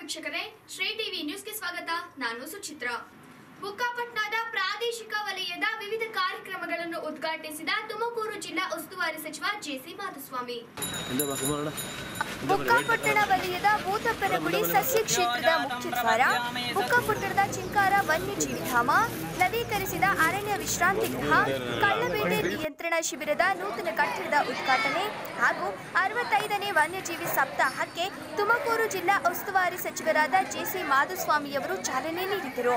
ವೀಕ್ಷಕರೇ ಶ್ರೀ ಟಿವಿ ನ್ಯೂಸ್ಗೆ ಸ್ವಾಗತ ನಾನು ಸುಚಿತ್ರ ಬುಕ್ಕಾಪಟ್ನದ ಪ್ರಾದೇಶಿಕ ವಲಯದ ವಿವಿಧ ಕಾರ್ಯಕ್ರಮಗಳನ್ನು ಉದ್ಘಾಟಿಸಿದ ತುಮಕೂರು ಜಿಲ್ಲಾ ಉಸ್ತುವಾರಿ ಸಚಿವ ಜೆಸಿ ಮಾಧುಸ್ವಾಮಿ ಬುಕ್ಕಾಪಟ್ಟಣ ವಲಯದ ಭೂತಪ್ಪನಗುಡಿ ಸಸ್ಯ ಕ್ಷೇತ್ರದ ಮುಖ್ಯ ದ್ವಾರ ಬುಕ್ಕಾಪಟ್ಟಣದ ಚಿಂಕಾರ ವನ್ಯಜೀವಿ ಧಾಮ ನವೀಕರಿಸಿದ ಅರಣ್ಯ ವಿಶ್ರಾಂತಿ ಗೃಹ ಕಳ್ಳಬೇಟೆ ನಿಯಂತ್ರಣ ಶಿಬಿರದ ನೂತನ ಕಟ್ಟಡದ ಉದ್ಘಾಟನೆ ಹಾಗೂ ಅರವತ್ತೈದನೇ ವನ್ಯಜೀವಿ ಸಪ್ತಾಹಕ್ಕೆ ತುಮಕೂರು ಜಿಲ್ಲಾ ಉಸ್ತುವಾರಿ ಸಚಿವರಾದ ಜೆಸಿ ಮಾಧುಸ್ವಾಮಿಯವರು ಚಾಲನೆ ನೀಡಿದರು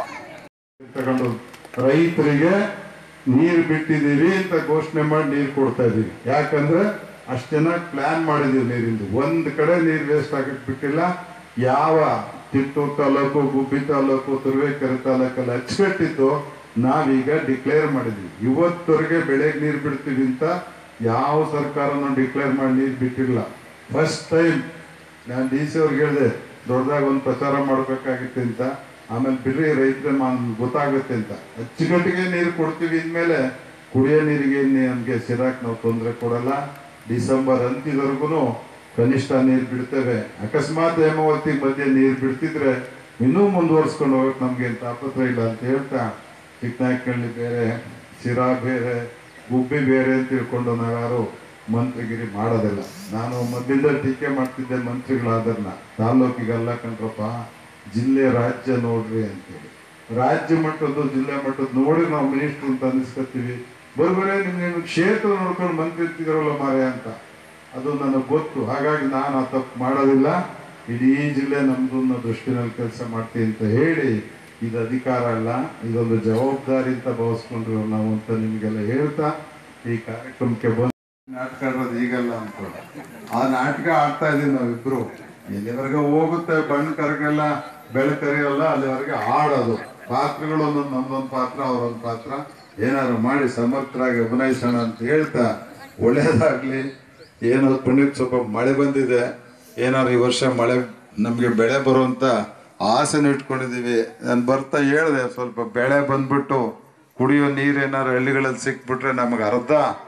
ತಗೊಂಡು ರೈತರಿಗೆ ನೀರು ಬಿಟ್ಟಿದ್ದೀವಿ ಅಂತ ಘೋಷಣೆ ಮಾಡಿ ನೀರು ಕೊಡ್ತಾ ಇದೀವಿ ಯಾಕಂದ್ರೆ ಅಷ್ಟು ಚೆನ್ನಾಗಿ ಪ್ಲಾನ್ ಮಾಡಿದೀವಿ ನೀರಿಂದು ಒಂದ್ ಕಡೆ ನೀರು ವೇಸ್ಟ್ ಆಗಕ್ ಬಿಟ್ಟಿಲ್ಲ ಯಾವ ತಿಟ್ಟೂರು ತಾಲೂಕು ಗುಬ್ಬಿ ತಾಲೂಕು ತುರುವೇಕೆರೆ ತಾಲೂಕಲ್ಲಿ ಅಚ್ಚುಕಟ್ಟಿದ್ದು ನಾವೀಗ ಡಿಕ್ಲೇರ್ ಮಾಡಿದ್ವಿ ಇವತ್ತವರೆಗೆ ಬೆಳೆಗೆ ನೀರು ಬಿಡ್ತೀವಿ ಅಂತ ಯಾವ ಸರ್ಕಾರನೂ ಡಿಕ್ಲೇರ್ ಮಾಡಿ ನೀರು ಬಿಟ್ಟಿಲ್ಲ ಫಸ್ಟ್ ಟೈಮ್ ನಾನು ಡಿ ಸಿ ಅವ್ರಿಗೆ ಹೇಳಿದೆ ದೊಡ್ಡದಾಗಿ ಒಂದು ಪ್ರಚಾರ ಮಾಡಬೇಕಾಗಿತ್ತು ಅಂತ ಆಮೇಲೆ ಬಿಡ್ರಿ ರೈತರ ಗೊತ್ತಾಗುತ್ತೆ ಅಂತ ಅಚ್ಚುಕಟ್ಟಿಗೆ ನೀರು ಕೊಡ್ತೀವಿ ಇನ್ಮೇಲೆ ಕುಡಿಯೋ ನೀರಿಗೆ ನಮಗೆ ಸಿರಾಕ್ ನಾವು ತೊಂದರೆ ಕೊಡಲ್ಲ ಡಿಸೆಂಬರ್ ಅಂತ್ಯದವರೆಗೂ ಕನಿಷ್ಠ ನೀರು ಬಿಡ್ತೇವೆ ಅಕಸ್ಮಾತ್ ಹೇಮಾವತಿ ಮಧ್ಯೆ ನೀರು ಬಿಡ್ತಿದ್ರೆ ಇನ್ನೂ ಮುಂದುವರ್ಸ್ಕೊಂಡು ಹೋಗಕ್ಕೆ ನಮ್ಗೆ ಏನ್ ತಾಪತ್ರ ಇಲ್ಲ ಅಂತ ಹೇಳ್ತಾ ಚಿಕ್ಕನಾಯಕನಹಳ್ಳಿ ಬೇರೆ ಸಿರಾ ಬೇರೆ ಗುಬ್ಬಿ ಬೇರೆ ಅಂತ ತಿಳ್ಕೊಂಡು ನಾವ್ಯಾರು ಮಂತ್ರಿಗಿರಿ ಮಾಡೋದಿಲ್ಲ ನಾನು ಮೊದಲಿಂದ ಟೀಕೆ ಮಾಡ್ತಿದ್ದೆ ಮಂತ್ರಿಗಳಾದರ್ನ ತಾಲ್ಲೂಕಿಗಲ್ಲ ಕಣ್ರಪ್ಪ ಜಿಲ್ಲೆ ರಾಜ್ಯ ನೋಡ್ರಿ ಅಂತೇಳಿ ರಾಜ್ಯ ಮಟ್ಟದ್ದು ಜಿಲ್ಲೆ ಮಟ್ಟದ್ದು ನೋಡಿ ನಾವು ಮಿನಿಸ್ಟ್ರು ಅಂತ ಅನಿಸ್ಕೊತೀವಿ ಬರೋಬರೇ ನಿಮ್ಗೆ ನಿಮ್ಗೆ ಕ್ಷೇತ್ರ ನೋಡ್ಕೊಂಡು ಮಂತ್ರಿ ಇರ್ತಿದ್ರಲ್ಲ ಮಾರೆ ಅಂತ ಅದು ನನಗೆ ಗೊತ್ತು ಹಾಗಾಗಿ ನಾನು ಆ ತಪ್ಪು ಮಾಡೋದಿಲ್ಲ ಇಡೀ ಜಿಲ್ಲೆ ನಮ್ದು ಅನ್ನೋ ದೃಷ್ಟಿನಲ್ಲಿ ಕೆಲಸ ಮಾಡ್ತೀನಿ ಅಂತ ಹೇಳಿ ಇದು ಅಧಿಕಾರ ಅಲ್ಲ ಇದೊಂದು ಜವಾಬ್ದಾರಿ ಅಂತ ಭಾವಿಸ್ಕೊಂಡ್ರು ನಾವು ಅಂತ ನಿಮಗೆಲ್ಲ ಹೇಳ್ತಾ ಈ ಕಾರ್ಯಕ್ರಮಕ್ಕೆ ಬಂದು ನಾಟಕ ಆಡೋದು ಈಗಲ್ಲ ಅನ್ಕೊಂಡು ಆ ನಾಟಕ ಆಡ್ತಾ ಇದೀವಿ ನಾವಿಬ್ರು ಎಲ್ಲಿವರೆಗೆ ಹೋಗುತ್ತೆ ಬಣ್ಣ ಕರಗೆಲ್ಲ ಬೆಳಕರಿಯಲ್ಲ ಅಲ್ಲಿವರೆಗೆ ಆಡೋದು ಪಾತ್ರಗಳು ಒಂದೊಂದು ನಮ್ದೊಂದು ಪಾತ್ರ ಅವರೊಂದು ಪಾತ್ರ ಏನಾದ್ರು ಮಾಡಿ ಸಮರ್ಥರಾಗಿ ಅಭಿನಯಿಸೋಣ ಅಂತ ಹೇಳ್ತಾ ಒಳ್ಳೇದಾಗ್ಲಿ ಏನೋ ಪುಣ್ಯಕ್ಕೆ ಸ್ವಲ್ಪ ಮಳೆ ಬಂದಿದೆ ಏನಾದ್ರು ಈ ವರ್ಷ ಮಳೆ ನಮಗೆ ಬೆಳೆ ಬರುವಂತ ಆಸೆನ ಇಟ್ಕೊಂಡಿದೀವಿ ನಾನು ಬರ್ತಾ ಹೇಳಿದೆ ಸ್ವಲ್ಪ ಬೆಳೆ ಬಂದ್ಬಿಟ್ಟು ಕುಡಿಯೋ ನೀರು ಏನಾದ್ರು ಹಳ್ಳಿಗಳಲ್ಲಿ ಸಿಕ್ಬಿಟ್ರೆ ನಮಗೆ ಅರ್ಧ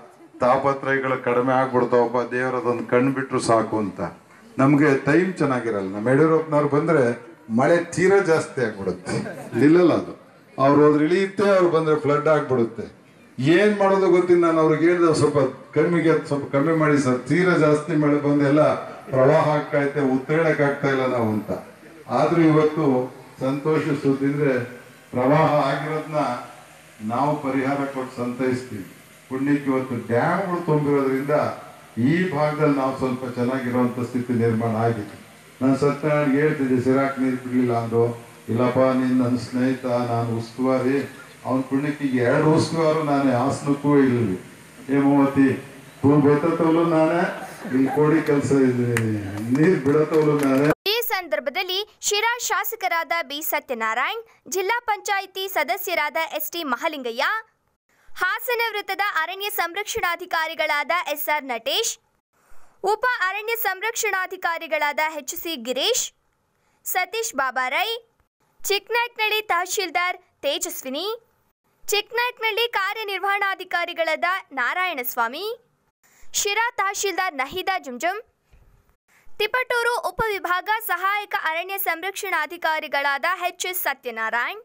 ತಾಪತ್ರಯಗಳು ಕಡಿಮೆ ಆಗ್ಬಿಡ್ತಾವಪ್ಪ ದೇವರದೊಂದು ಕಣ್ಣು ಬಿಟ್ರು ಸಾಕು ಅಂತ ನಮಗೆ ಟೈಮ್ ಚೆನ್ನಾಗಿರಲ್ಲ ನಮ್ಮ ಯಡಿಯೂರಪ್ಪನವ್ರು ಬಂದ್ರೆ ಮಳೆ ತೀರಾ ಜಾಸ್ತಿ ಆಗ್ಬಿಡುತ್ತೆ ನಿಲ್ಲಲ್ಲ ಅದು ಅವ್ರು ಹೋದ್ರೆ ಇಳಿಯುತ್ತೆ ಅವ್ರು ಬಂದ್ರೆ ಫ್ಲಡ್ ಆಗ್ಬಿಡುತ್ತೆ ಏನ್ ಮಾಡೋದು ಗೊತ್ತಿಲ್ಲ ನಾನು ಅವ್ರಿಗೆ ಹೇಳಿದೆ ಸ್ವಲ್ಪ ಕಮ್ಮಿಗೆ ಸ್ವಲ್ಪ ಕಮ್ಮಿ ಮಾಡಿ ಸರ್ ತೀರಾ ಜಾಸ್ತಿ ಮಳೆ ಬಂದೆಲ್ಲ ಪ್ರವಾಹ ಆಗ್ತಾ ಐತೆ ಉತ್ತೇಳಕ್ ಆಗ್ತಾ ಇಲ್ಲ ನಾವು ಅಂತ ಆದ್ರೂ ಇವತ್ತು ಸಂತೋಷ ಸುದ್ದಿ ಅಂದ್ರೆ ಪ್ರವಾಹ ಆಗಿರೋದನ್ನ ನಾವು ಪರಿಹಾರ ಕೊಟ್ಟು ಸಂತೈಸ್ತೀವಿ ಪುಣ್ಯಕ್ಕೆ ಇವತ್ತು ಡ್ಯಾಮ್ಗಳು ತುಂಬಿರೋದ್ರಿಂದ ಈ ಭಾಗದಲ್ಲಿ ನಾವು ಸ್ವಲ್ಪ ಚೆನ್ನಾಗಿರುವಂತ ಸ್ಥಿತಿ ನಿರ್ಮಾಣ ಆಗಿದೆ ನಾನು ಸತ್ಯನಾರಾಯಣ್ಗೆ ಹೇಳ್ತಿದ್ದೆ ಸಿರಾಕ್ ನೀರು ಬಿಡ್ಲಿಲ್ಲ ಅಂದ್ರು ಇಲ್ಲಪ್ಪ ನೀನ್ ನನ್ನ ಸ್ನೇಹಿತ ನಾನು ಉಸ್ತುವಾರಿ ಅವನ ಪುಣ್ಯಕ್ಕೆ ಈಗ ಎರಡು ಉಸ್ತುವಾರು ನಾನೇ ಹಾಸನಕ್ಕೂ ಇಲ್ಲಿ ಹೇಮಾವತಿ ಹೂ ಬೆತ್ತವಲು ನಾನೇ ಇಲ್ಲಿ ಕೋಡಿ ಕೆಲಸ ನೀರು ಬಿಡತವಲು ನಾನೇ ಈ ಸಂದರ್ಭದಲ್ಲಿ ಶಿರಾ ಶಾಸಕರಾದ ಬಿ ಸತ್ಯನಾರಾಯಣ್ ಜಿಲ್ಲಾ ಪಂಚಾಯಿತಿ ಸದಸ್ಯರಾದ ಎಸ್ಟಿ ಮಹಲಿಂಗಯ್ಯ ಹಾಸನ ವೃತ್ತದ ಅರಣ್ಯ ಸಂರಕ್ಷಣಾಧಿಕಾರಿಗಳಾದ ಎಸ್ಆರ್ ನಟೇಶ್ ಉಪ ಅರಣ್ಯ ಸಂರಕ್ಷಣಾಧಿಕಾರಿಗಳಾದ ಎಚ್ ಸಿ ಗಿರೀಶ್ ಸತೀಶ್ ಬಾಬಾರೈ ಚಿಕ್ನಾಯ್ಕ್ನಳ್ಳಿ ತಹಶೀಲ್ದಾರ್ ತೇಜಸ್ವಿನಿ ಚಿಕ್ನಾಯ್ಕ್ನಳ್ಳಿ ಕಾರ್ಯನಿರ್ವಹಣಾಧಿಕಾರಿಗಳಾದ ನಾರಾಯಣಸ್ವಾಮಿ ಶಿರಾ ತಹಶೀಲ್ದಾರ್ ನಹೀದಾ ಜುಂಜುಂ ತಿಪಟೂರು ಉಪವಿಭಾಗ ಸಹಾಯಕ ಅರಣ್ಯ ಸಂರಕ್ಷಣಾಧಿಕಾರಿಗಳಾದ ಎಚ್ ಎಸ್ ಸತ್ಯನಾರಾಯಣ್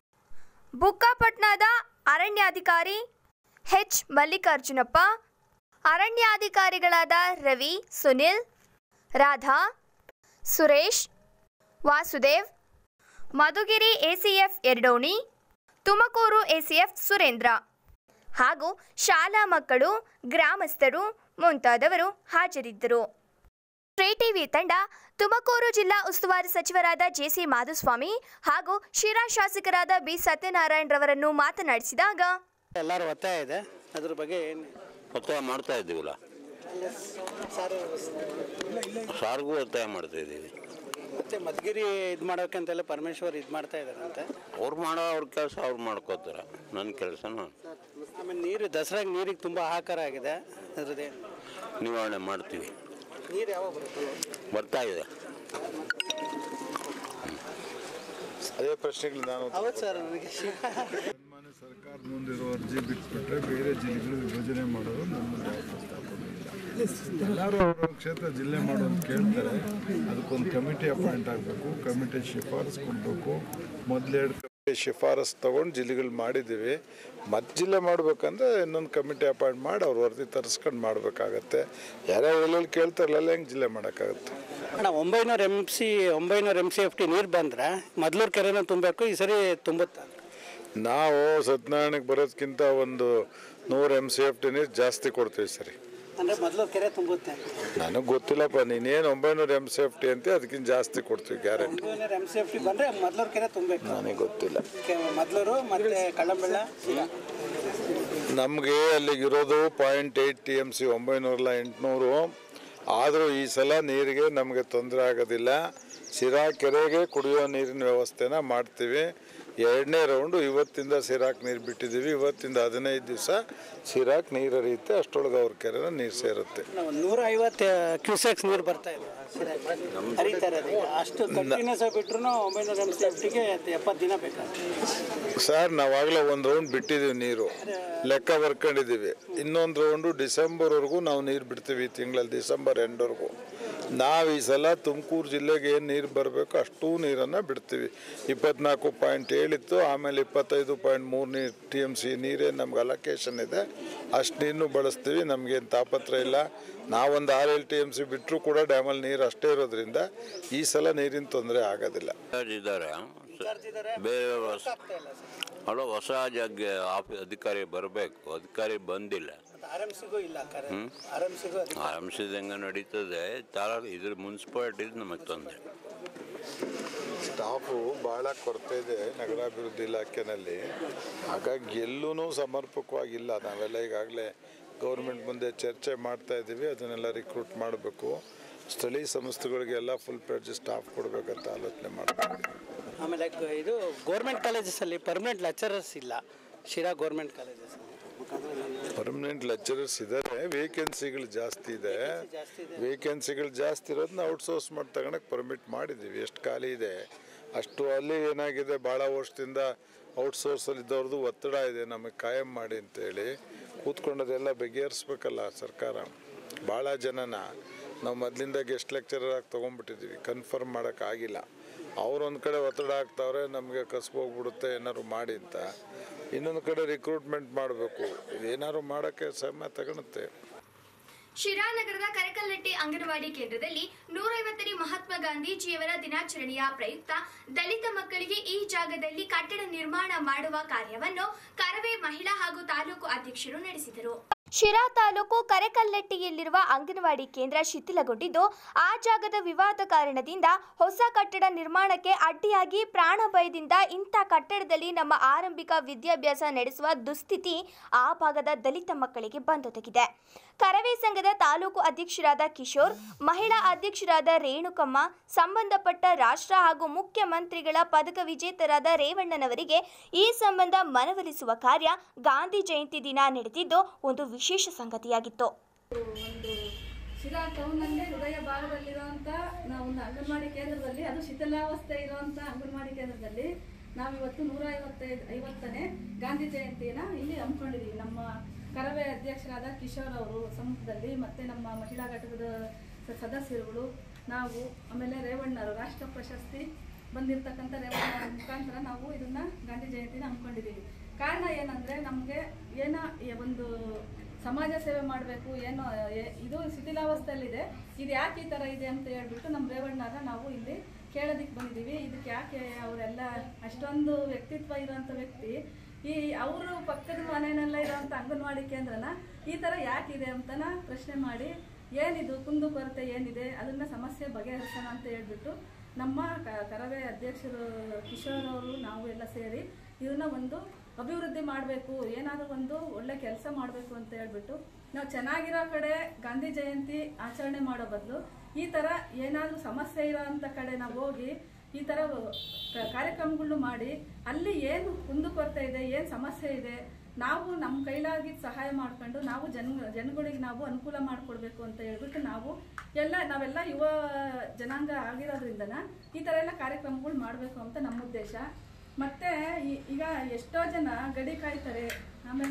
ಬುಕ್ಕಾಪಟ್ನದ ಅರಣ್ಯಾಧಿಕಾರಿ ಎಚ್ ಮಲ್ಲಿಕಾರ್ಜುನಪ್ಪ ಅರಣ್ಯಾಧಿಕಾರಿಗಳಾದ ರವಿ ಸುನಿಲ್ ರಾಧಾ ಸುರೇಶ್ ವಾಸುದೇವ್ ಮಧುಗಿರಿ ಎಸಿಎಫ್ ಎರಡೋಣಿ ತುಮಕೂರು ಎಸಿಎಫ್ ಸುರೇಂದ್ರ ಹಾಗೂ ಶಾಲಾ ಮಕ್ಕಳು ಗ್ರಾಮಸ್ಥರು ಮುಂತಾದವರು ಹಾಜರಿದ್ದರು ಟ್ರೇ ಟಿವಿ ತಂಡ ತುಮಕೂರು ಜಿಲ್ಲಾ ಉಸ್ತುವಾರಿ ಸಚಿವರಾದ ಜೆಸಿ ಮಾಧುಸ್ವಾಮಿ ಹಾಗೂ ಶಿರಾ ಶಾಸಕರಾದ ಬಿ ಸತ್ಯನಾರಾಯಣ್ ರವರನ್ನು ಮಾತನಾಡಿಸಿದಾಗ ಎಲ್ಲರೂ ಒತ್ತಾಯ ಇದೆ ಅದ್ರ ಬಗ್ಗೆ ಏನು ಒತ್ತಾಯ ಮಾಡ್ತಾ ಇದ್ದೀವಲ್ಲ ಸಾರಿಗೂ ಒತ್ತಾಯ ಮಾಡ್ತಾ ಇದ್ದೀವಿ ಮತ್ತೆ ಮಧುಗಿರಿ ಇದು ಮಾಡೋಕ್ಕಂತೆಲ್ಲ ಪರಮೇಶ್ವರ್ ಇದು ಮಾಡ್ತಾ ಇದ್ದಾರಂತೆ ಅವ್ರು ಮಾಡೋ ಅವ್ರ ಕೆಲಸ ಅವ್ರು ಮಾಡ್ಕೋತಾರೆ ನನ್ನ ಕೆಲಸ ನಾನು ಆಮೇಲೆ ನೀರು ದಸರಾಗೆ ನೀರಿಗೆ ತುಂಬ ಹಾಹಾಕಾರ ಆಗಿದೆ ಅದ್ರದ್ದೇನು ನಿವಾರಣೆ ಮಾಡ್ತೀವಿ ನೀರು ಯಾವಾಗ ಬರುತ್ತೆ ಬರ್ತಾ ಇದೆ ಅದೇ ಪ್ರಶ್ನೆಗಳು ನಾನು ಹೌದು ಸರ್ ನನಗೆ ಸರ್ಕಾರ ಮುಂದಿರೋ ಅರ್ಜಿ ಬಿಟ್ಬಿಟ್ರೆ ಬೇರೆ ಜಿಲ್ಲೆಗಳು ವಿಭಜನೆ ಮಾಡೋದು ನಮ್ಮ ಯಾವ ಪ್ರಸ್ತಾಪನೂ ಇಲ್ಲ ಎಲ್ಲರೂ ಅವ್ರವ್ರ ಕ್ಷೇತ್ರ ಜಿಲ್ಲೆ ಮಾಡು ಅಂತ ಕೇಳ್ತಾರೆ ಅದಕ್ಕೊಂದು ಕಮಿಟಿ ಅಪಾಯಿಂಟ್ ಆಗಬೇಕು ಕಮಿಟಿ ಶಿಫಾರಸ್ ಕೊಡಬೇಕು ಮೊದಲೆರಡು ಕಮಿಟಿ ಶಿಫಾರಸ್ ತೊಗೊಂಡು ಜಿಲ್ಲೆಗಳು ಮಾಡಿದ್ದೀವಿ ಮತ್ತೆ ಜಿಲ್ಲೆ ಮಾಡ್ಬೇಕಂದ್ರೆ ಇನ್ನೊಂದು ಕಮಿಟಿ ಅಪಾಯಿಂಟ್ ಮಾಡಿ ಅವ್ರ ವರದಿ ತರಿಸ್ಕೊಂಡು ಮಾಡಬೇಕಾಗತ್ತೆ ಯಾರ್ಯಾರು ಎಲ್ಲೆಲ್ಲಿ ಕೇಳ್ತಾರಲ್ಲ ಹೆಂಗೆ ಜಿಲ್ಲೆ ಮಾಡೋಕ್ಕಾಗತ್ತೆ ಅಣ್ಣ ಒಂಬೈನೂರು ಎಮ್ ಸಿ ಒಂಬೈನೂರು ಎಮ್ ಸಿ ಎಫ್ ಟಿ ನೀರು ಬಂದರೆ ಮೊದ್ಲೂರು ಕೆರೆನ ತುಂಬಬೇಕು ಈ ಸರಿ ತುಂಬುತ್ತೆ ನಾವು ಸತ್ಯನಾರಾಯಣಕ್ಕೆ ಬರೋದಕ್ಕಿಂತ ಒಂದು ನೂರು ಎಮ್ ಸಿ ಎಫ್ ಟಿ ನೀರು ಜಾಸ್ತಿ ಕೊಡ್ತೀವಿ ಸರಿ ಅಂದರೆ ಮೊದ್ಲೂರು ಕೆರೆ ತುಂಬುತ್ತೆ ನನಗೆ ಗೊತ್ತಿಲ್ಲಪ್ಪ ನೀನೇನು ಒಂಬೈನೂರು ಎಮ್ ಸಿ ಎಫ್ ಟಿ ಅಂತ ಅದಕ್ಕಿಂತ ಜಾಸ್ತಿ ಕೊಡ್ತೀವಿ ಗ್ಯಾರಂಟಿ ಒಂಬೈನೂರು ಎಮ್ ಸಿ ಎಫ್ ಟಿ ಬಂದರೆ ಮೊದ್ಲೂರು ಕೆರೆ ತುಂಬಬೇಕು ನನಗೆ ಗೊತ್ತಿಲ್ಲ ಮೊದ್ಲೂರು ಮತ್ತು ಕಳ್ಳಂಬೆಳ್ಳ ನಮಗೆ ಅಲ್ಲಿಗಿರೋದು point eight T M C ಒಂಬೈನೂರಲ್ಲ ಎಂಟುನೂರು ಆದರೂ ಈ ಸಲ ನೀರಿಗೆ ನಮಗೆ ತೊಂದರೆ ಆಗೋದಿಲ್ಲ ಸಿರಾ ಕೆರೆಗೆ ಕುಡಿಯೋ ನೀರಿನ ವ್ಯವಸ್ಥೆನ ಮಾಡ್ತೀವಿ ಎರಡನೇ ರೌಂಡು ಇವತ್ತಿಂದ ಸಿರಾಕ್ ನೀರು ಬಿಟ್ಟಿದ್ದೀವಿ ಇವತ್ತಿಂದ ಹದಿನೈದು ದಿವಸ ಸಿರಾಕ್ ನೀರು ಹರಿಯುತ್ತೆ ಅಷ್ಟರೊಳಗೆ ಅವ್ರ ಕೆರೆನ ನೀರು ಸೇರುತ್ತೆ ನೂರ ಐವತ್ತು ಕ್ಯೂಸೆಕ್ಸ್ ನೀರು ಬರ್ತಾ ಇದೆ ಹರಿತಾ ಇರೋದು ಈಗ. ಅಷ್ಟು ಕಂಟಿನ್ಯೂಸ್ ಆಗಿ ಬಿಟ್ರು ಒಂಬೈನೂರು ಎಮ್ ಸಿ ಎಫ್ ಟಿಗೆ ಎಪ್ಪತ್ತು ದಿನ ಬೇಕಾಗುತ್ತೆ ಸರ್ ನಾವಾಗಲೇ ಒಂದು ರೌಂಡ್ ಬಿಟ್ಟಿದ್ದೀವಿ ನೀರು ಲೆಕ್ಕ ಬರ್ಕೊಂಡಿದ್ದೀವಿ ಇನ್ನೊಂದು ರೌಂಡು ಡಿಸೆಂಬರ್ವರೆಗೂ ನಾವು ನೀರು ಬಿಡ್ತೀವಿ ಈ ತಿಂಗಳಲ್ಲಿ ಡಿಸೆಂಬರ್ ಎಂಡ್ವರೆಗೂ ನಾವು ಈ ಸಲ ತುಮಕೂರು ಜಿಲ್ಲೆಗೆ ಏನು ನೀರು ಬರಬೇಕು ಅಷ್ಟೂ ನೀರನ್ನು ಬಿಡ್ತೀವಿ ಇಪ್ಪತ್ನಾಲ್ಕು ಪಾಯಿಂಟ್ ಏಳಿತ್ತು ಆಮೇಲೆ ಇಪ್ಪತ್ತೈದು ಪಾಯಿಂಟ್ ಮೂರು ನೀರು ಟಿ ಎಮ್ ಸಿ ನೀರೇನು ನಮ್ಗೆ ಅಲೋಕೇಶನ್ ಇದೆ ಅಷ್ಟು ನೀರನ್ನು ಬಳಸ್ತೀವಿ ನಮಗೇನು ತಾಪತ್ರ ಇಲ್ಲ ನಾವೊಂದು ಆರು ಏಳು ಟಿ ಎಮ್ ಸಿ ಬಿಟ್ಟರೂ ಕೂಡ ಡ್ಯಾಮಲ್ಲಿ ನೀರು ಅಷ್ಟೇ ಇರೋದ್ರಿಂದ ಈ ಸಲ ನೀರಿನ ತೊಂದರೆ ಆಗೋದಿಲ್ಲ ಇದ್ದಾರೆ ಬೇರೆ ಹೊಸ ಅಲ್ಲ ಹೊಸ ಜಾಗ ಆಫೀಸ್ ಅಧಿಕಾರಿ ಬರಬೇಕು ಅಧಿಕಾರಿ ಬಂದಿಲ್ಲ ಆರ್ ಎಮ್ ಸಿಗೂ ಇಲ್ಲ ಕರೆ ಆರ್ ಎಮ್ ಸಿಗೂ ಆರಂಭಿಸಿದಂಗೆ ನಡೀತದೆ ತಾಲ ಇದ್ರ ಮುನ್ಸಿಪಾಲ್ಟಿ ನಮಗೆ ತೊಂದರೆ ಸ್ಟಾಫು ಭಾಳ ಕೊರತೆ ಇದೆ ನಗರಾಭಿವೃದ್ಧಿ ಇಲಾಖೆನಲ್ಲಿ ಹಾಗಾಗಿ ಎಲ್ಲೂ ಸಮರ್ಪಕವಾಗಿಲ್ಲ ನಾವೆಲ್ಲ ಈಗಾಗಲೇ ಗೌರ್ಮೆಂಟ್ ಮುಂದೆ ಚರ್ಚೆ ಮಾಡ್ತಾ ಇದ್ದೀವಿ ಅದನ್ನೆಲ್ಲ ರಿಕ್ರೂಟ್ ಮಾಡಬೇಕು ಸ್ಥಳೀಯ ಸಂಸ್ಥೆಗಳಿಗೆಲ್ಲ ಫುಲ್ ಪ್ಲೇಜ್ ಸ್ಟಾಫ್ ಕೊಡಬೇಕಂತ ಆಲೋಚನೆ ಮಾಡಬೇಕು ಆಮೇಲೆ ಗ- ಇದು ಗೌರ್ಮೆಂಟ್ ಕಾಲೇಜಸಲ್ಲಿ ಪರ್ಮನೆಂಟ್ ಲೆಕ್ಚರರ್ಸ್ ಇಲ್ಲ Sira government colleges permanent lecturers ಇದ್ದಾರೆ ವೇಕೆನ್ಸಿಗಳು ಜಾಸ್ತಿ ಇದೆ ವೇಕೆನ್ಸಿಗಳು ಜಾಸ್ತಿ ಇರೋದನ್ನ ಔಟ್ಸೋರ್ಸ್ ಮಾಡಿ ತಗೊಳಕ್ಕೆ ಪರ್ಮಿಟ್ ಮಾಡಿದ್ದೀವಿ ಎಷ್ಟು ಖಾಲಿ ಇದೆ ಅಷ್ಟು ಅಲ್ಲಿ ಏನಾಗಿದೆ ಭಾಳ ವರ್ಷದಿಂದ ಔಟ್ಸೋರ್ಸಲ್ಲಿ ಇದ್ದವ್ರದ್ದು ಒತ್ತಡ ಇದೆ ನಮಗೆ ಕಾಯಂ ಮಾಡಿ ಅಂತೇಳಿ ಕೂತ್ಕೊಂಡದೆಲ್ಲ ಬಗೆಹರಿಸ್ಬೇಕಲ್ಲ ಸರ್ಕಾರ ಭಾಳ ಜನನ ನಾವು ಮೊದಲಿಂದ ಗೆಸ್ಟ್ ಲೆಕ್ಚರರ್ ಆಗಿ ತೊಗೊಂಡ್ಬಿಟ್ಟಿದ್ದೀವಿ ಕನ್ಫರ್ಮ್ ಮಾಡೋಕ್ಕಾಗಿಲ್ಲ ಅವ್ರೊಂದು ಕಡೆ ಒತ್ತಡ ಹಾಕ್ತಾವ್ರೆ ನಮಗೆ ಕಸ್ಬೋಗ್ಬಿಡುತ್ತೆ ಏನಾದ್ರು ಮಾಡಿ ಅಂತ ಇನ್ನೊಂದು ಕಡೆ ರಿಕ್ರೂಟ್ಮೆಂಟ್ ಮಾಡಬೇಕು ಏನಾದ್ರು ಮಾಡೋಕ್ಕೆ ಸಮಯ ತಗೊಳುತ್ತೆ ಶಿರಾನಗರದ ಕರಕಲ್ಲಟ್ಟಿ ಅಂಗನವಾಡಿ ಕೇಂದ್ರದಲ್ಲಿ ನೂರೈವತ್ತನೇ ಮಹಾತ್ಮ ಗಾಂಧೀಜಿಯವರ ದಿನಾಚರಣೆಯ ಪ್ರಯುಕ್ತ ದಲಿತ ಮಕ್ಕಳಿಗೆ ಈ ಜಾಗದಲ್ಲಿ ಕಟ್ಟಡ ನಿರ್ಮಾಣ ಮಾಡುವ ಕಾರ್ಯವನ್ನು ಕರವೇ ಮಹಿಳಾ ಹಾಗೂ ತಾಲೂಕು ಅಧ್ಯಕ್ಷರು ನಡೆಸಿದರು ಶಿರಾ ತಾಲೂಕು ಕರೆಕಲ್ಲಟ್ಟಿಯಲ್ಲಿರುವ ಅಂಗನವಾಡಿ ಕೇಂದ್ರ ಶಿಥಿಲಗೊಂಡಿದ್ದು ಆ ಜಾಗದ ವಿವಾದ ಕಾರಣದಿಂದ ಹೊಸ ಕಟ್ಟಡ ನಿರ್ಮಾಣಕ್ಕೆ ಅಡ್ಡಿಯಾಗಿ ಪ್ರಾಣ ಭಯದಿಂದ ಇಂಥ ಕಟ್ಟಡದಲ್ಲಿ ನಮ್ಮ ಆರಂಭಿಕ ವಿದ್ಯಾಭ್ಯಾಸ ನಡೆಸುವ ದುಸ್ಥಿತಿ ಆ ಭಾಗದ ದಲಿತ ಮಕ್ಕಳಿಗೆ ಬಂದೊದಗಿದೆ ಕರವೇ ಸಂಘದ ತಾಲೂಕು ಅಧ್ಯಕ್ಷರಾದ ಕಿಶೋರ್ ಮಹಿಳಾ ಅಧ್ಯಕ್ಷರಾದ ರೇಣುಕಮ್ಮ ಸಂಬಂಧಪಟ್ಟ ರಾಷ್ಟ್ರ ಹಾಗೂ ಮುಖ್ಯಮಂತ್ರಿಗಳ ಪದಕ ವಿಜೇತರಾದ ರೇವಣ್ಣನವರಿಗೆ ಈ ಸಂಬಂಧ ಮನವೊಲಿಸುವ ಕಾರ್ಯ ಗಾಂಧಿ ಜಯಂತಿ ದಿನ ನಡೆದಿದ್ದು ಒಂದು ವಿಶೇಷ ಸಂಗತಿಯಾಗಿತ್ತು ಒಂದು ಶಿರಾ ಟೌನ್ನಲ್ಲೇ ಹೃದಯ ಭಾಗದಲ್ಲಿರುವಂಥ ನಾವು ಒಂದು ಅಂಗನವಾಡಿ ಕೇಂದ್ರದಲ್ಲಿ ಅದು ಶಿಥಿಲಾವಸ್ಥೆ ಇರುವಂಥ ಅಂಗನವಾಡಿ ಕೇಂದ್ರದಲ್ಲಿ ನಾವಿವತ್ತು ನೂರ ಐವತ್ತೈದು ಐವತ್ತನೇ ಗಾಂಧಿ ಜಯಂತಿನ ಇಲ್ಲಿ ಹಮ್ಮಿಕೊಂಡಿದ್ದೀವಿ ನಮ್ಮ ಕರವೇ ಅಧ್ಯಕ್ಷರಾದ ಕಿಶೋರ್ ಅವರು ಸಮ್ಮುಖದಲ್ಲಿ ಮತ್ತು ನಮ್ಮ ಮಹಿಳಾ ಘಟಕದ ಸ- ಸದಸ್ಯರುಗಳು ನಾವು ಆಮೇಲೆ ರೇವಣ್ಣರು ರಾಷ್ಟ್ರ ಪ್ರಶಸ್ತಿ ಬಂದಿರತಕ್ಕಂಥ ರೇವಣ್ಣ ಮುಖಾಂತರ ನಾವು ಇದನ್ನ ಗಾಂಧಿ ಜಯಂತಿನ ಹಮ್ಮಿಕೊಂಡಿದ್ದೀವಿ ಕಾರಣ ಏನಂದರೆ ನಮಗೆ ಏನೋ ಈ ಒಂದು ಸಮಾಜ ಸೇವೆ ಮಾಡಬೇಕು ಏನೋ ಎ- ಇದು ಶಿಥಿಲಾವಸ್ಥೆಯಲ್ಲಿದೆ ಇದು ಯಾಕೆ ಈ ಥರ ಇದೆ ಅಂತ ಹೇಳ್ಬಿಟ್ಟು ನಮ್ಮ ರೇವಣ್ಣರ ನಾವು ಇಲ್ಲಿ ಕೇಳೋದಕ್ಕೆ ಬಂದಿದ್ದೀವಿ ಇದಕ್ಕೆ ಯಾಕೆ ಅವರೆಲ್ಲ ಅಷ್ಟೊಂದು ವ್ಯಕ್ತಿತ್ವ ಇರೋಂಥ ವ್ಯಕ್ತಿ ಈ ಅವರು ಪಕ್ಕದ ಮನೆಯಲ್ಲೆಲ್ಲ ಇರೋಂಥ ಅಂಗನವಾಡಿ ಕೇಂದ್ರನ ಈ ಥರ ಯಾಕಿದೆ ಅಂತನ ಪ್ರಶ್ನೆ ಮಾಡಿ ಏನಿದು ಕುಂದು ಕೊರತೆ ಏನಿದೆ ಅದನ್ನ ಸಮಸ್ಯೆ ಬಗೆಹರಿಸೋಣ ಅಂತ ಹೇಳ್ಬಿಟ್ಟು ನಮ್ಮ ಕ- ಕರವೇ ಅಧ್ಯಕ್ಷರು ಕಿಶೋರ್ ಅವರು ನಾವು ಎಲ್ಲ ಸೇರಿ ಇದನ್ನ ಒಂದು ಅಭಿವೃದ್ಧಿ ಮಾಡಬೇಕು ಏನಾದರೂ ಒಂದು ಒಳ್ಳೆ ಕೆಲಸ ಮಾಡಬೇಕು ಅಂತ ಹೇಳ್ಬಿಟ್ಟು ನಾವು ಚೆನ್ನಾಗಿರೋ ಕಡೆ ಗಾಂಧಿ ಜಯಂತಿ ಆಚರಣೆ ಮಾಡೋ ಬದಲು ಈ ಥರ ಏನಾದರೂ ಸಮಸ್ಯೆ ಇರೋ ಅಂಥ ಕಡೆ ನಾವು ಹೋಗಿ ಈ ಥರ ಕ- ಕಾರ್ಯಕ್ರಮಗಳನ್ನು ಮಾಡಿ ಅಲ್ಲಿ ಏನು ಕುಂದುಕೊರತೆ ಇದೆ ಏನು ಸಮಸ್ಯೆ ಇದೆ ನಾವು ನಮ್ಮ ಕೈಲಾಗಿದ್ದ ಸಹಾಯ ಮಾಡ್ಕೊಂಡು ನಾವು ಜನ ಜನಗಳಿಗೆ ನಾವು ಅನುಕೂಲ ಮಾಡಿಕೊಡ್ಬೇಕು ಅಂತ ಹೇಳ್ಬಿಟ್ಟು ನಾವು ಎಲ್ಲ ನಾವೆಲ್ಲ ಯುವ ಜನಾಂಗ ಆಗಿರೋದ್ರಿಂದನ ಈ ಥರ ಎಲ್ಲ ಕಾರ್ಯಕ್ರಮಗಳು ಮಾಡಬೇಕು ಅಂತ ನಮ್ಮ ಉದ್ದೇಶ ಮತ್ತೆ ಈ- ಈಗ ಎಷ್ಟೋ ಜನ ಗಡಿ ಕಾಯ್ತಾರೆ ಆಮೇಲೆ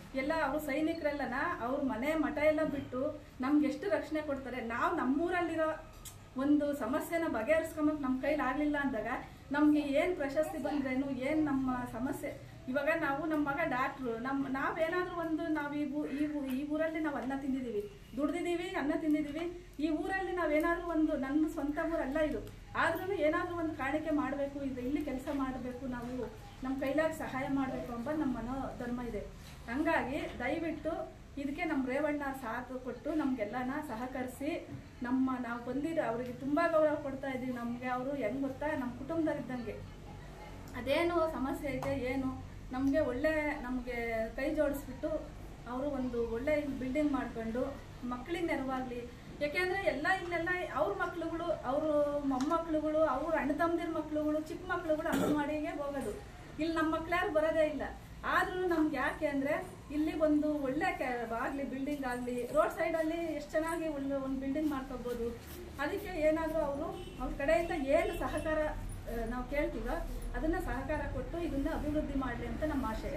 ಎಲ್ಲ ಅವರು ಸೈನಿಕರೆಲ್ಲನ ಅವ್ರ ಮನೆ ಮಠ ಎಲ್ಲ ಬಿಟ್ಟು ನಮ್ಗೆ ಎಷ್ಟು ರಕ್ಷಣೆ ಕೊಡ್ತಾರೆ ನಾವು ನಮ್ಮೂರಲ್ಲಿರೋ ಒಂದು ಸಮಸ್ಯೆನ ಬಗೆಹರಿಸ್ಕೊಂಬಕ್ ನಮ್ಮ ಕೈಲಿ ಆಗ್ಲಿಲ್ಲ ಅಂದಾಗ ನಮ್ಗೆ ಏನ್ ಪ್ರಶಸ್ತಿ ಬಂದ್ರೇನು ಏನ್ ನಮ್ಮ ಸಮಸ್ಯೆ ಇವಾಗ ನಾವು ನಮ್ಮ ಮಗ ಡಾಕ್ಟ್ರು ನಮ್ಮ ನಾವೇನಾದ್ರೂ ಒಂದು ನಾವು ಈ ಊ- ಈ ಊ- ಈ ಊರಲ್ಲಿ ನಾವು ಅನ್ನ ತಿಂದಿದೀವಿ ದುಡ್ದಿದೀವಿ ಅನ್ನ ತಿಂದಿದೀವಿ ಈ ಊರಲ್ಲಿ ನಾವೇನಾದ್ರೂ ಒಂದು ನನ್ನ ಸ್ವಂತ ಊರಲ್ಲ ಇದು ಆದ್ರೂ ಏನಾದ್ರೂ ಒಂದು ಕಾಣಿಕೆ ಮಾಡಬೇಕು ಇದು ಇಲ್ಲಿ ಕೆಲಸ ಮಾಡಬೇಕು ನಾವು ನಮ್ಮ ಕೈಲಾಗ ಸಹಾಯ ಮಾಡಬೇಕು ಎಂಬ ನಮ್ಮ ಮನೋಧರ್ಮ ಇದೆ ಹಂಗಾಗಿ ದಯವಿಟ್ಟು ಇದಕ್ಕೆ ನಮ್ಮ ರೇವಣ್ಣ ಸಾಥ್ ಕೊಟ್ಟು ನಮ್ಗೆಲ್ಲನ ಸಹಕರಿಸಿ ನಮ್ಮ ನಾವು ಬಂದಿರೋ ಅವರಿಗೆ ತುಂಬಾ ಗೌರವ ಕೊಡ್ತಾ ಇದೀವಿ ನಮಗೆ ಅವರು ಹೆಂಗ್ ಗೊತ್ತಾ ನಮ್ಮ ಕುಟುಂಬದಲ್ಲಿದ್ದಂಗೆ ಅದೇನು ಸಮಸ್ಯೆ ಐತೆ ಏನು ನಮಗೆ ಒಳ್ಳೆ ನಮಗೆ ಕೈ ಜೋಡಿಸ್ಬಿಟ್ಟು ಅವರು ಒಂದು ಒಳ್ಳೆ ಬಿಲ್ಡಿಂಗ್ ಮಾಡ್ಕೊಂಡು ಮಕ್ಕಳಿಗೆ ನೆರವಾಗ್ಲಿ ಯಾಕೆಂದ್ರೆ ಎಲ್ಲ ಇಲ್ಲೆಲ್ಲ ಅವ್ರ ಮಕ್ಳುಗಳು ಅವರು ಮೊಮ್ಮಕ್ಳುಗಳು ಅವ್ರ ಅಣ್ಣ ತಮ್ಮದಿರ ಮಕ್ಳುಗಳು ಚಿಕ್ಕ ಮಕ್ಳುಗಳು ಅಂಗನವಾಡಿಗೆ ಹೋಗೋದು ಇಲ್ಲಿ ನಮ್ಮ ಮಕ್ಳು ಯಾರು ಬರೋದೇ ಇಲ್ಲ ಆದ್ರೂ ನಮ್ಗೆ ಯಾಕೆ ಅಂದ್ರೆ ಇಲ್ಲಿ ಒಂದು ಒಳ್ಳೆ ಕೆ- ಆಗ್ಲಿ ಬಿಲ್ಡಿಂಗ್ ಆಗ್ಲಿ ರೋಡ್ ಸೈಡ್ ಅಲ್ಲಿ ಎಷ್ಟು ಚೆನ್ನಾಗಿ ಒಳ್ಳೆ ಒಂದು ಬಿಲ್ಡಿಂಗ್ ಮಾಡ್ಕೋಬಹುದು ಅದಕ್ಕೆ ಏನಾದ್ರೂ ಅವರು ಅವ್ರ ಕಡೆಯಿಂದ ಏನು ಸಹಕಾರ ಆ, ನಾವು ಕೇಳ್ತೀವೋ ಅದನ್ನ ಸಹಕಾರ ಕೊಟ್ಟು ಇದನ್ನ ಅಭಿವೃದ್ಧಿ ಮಾಡಲಿ ಅಂತ ನಮ್ಮ ಆಶಯ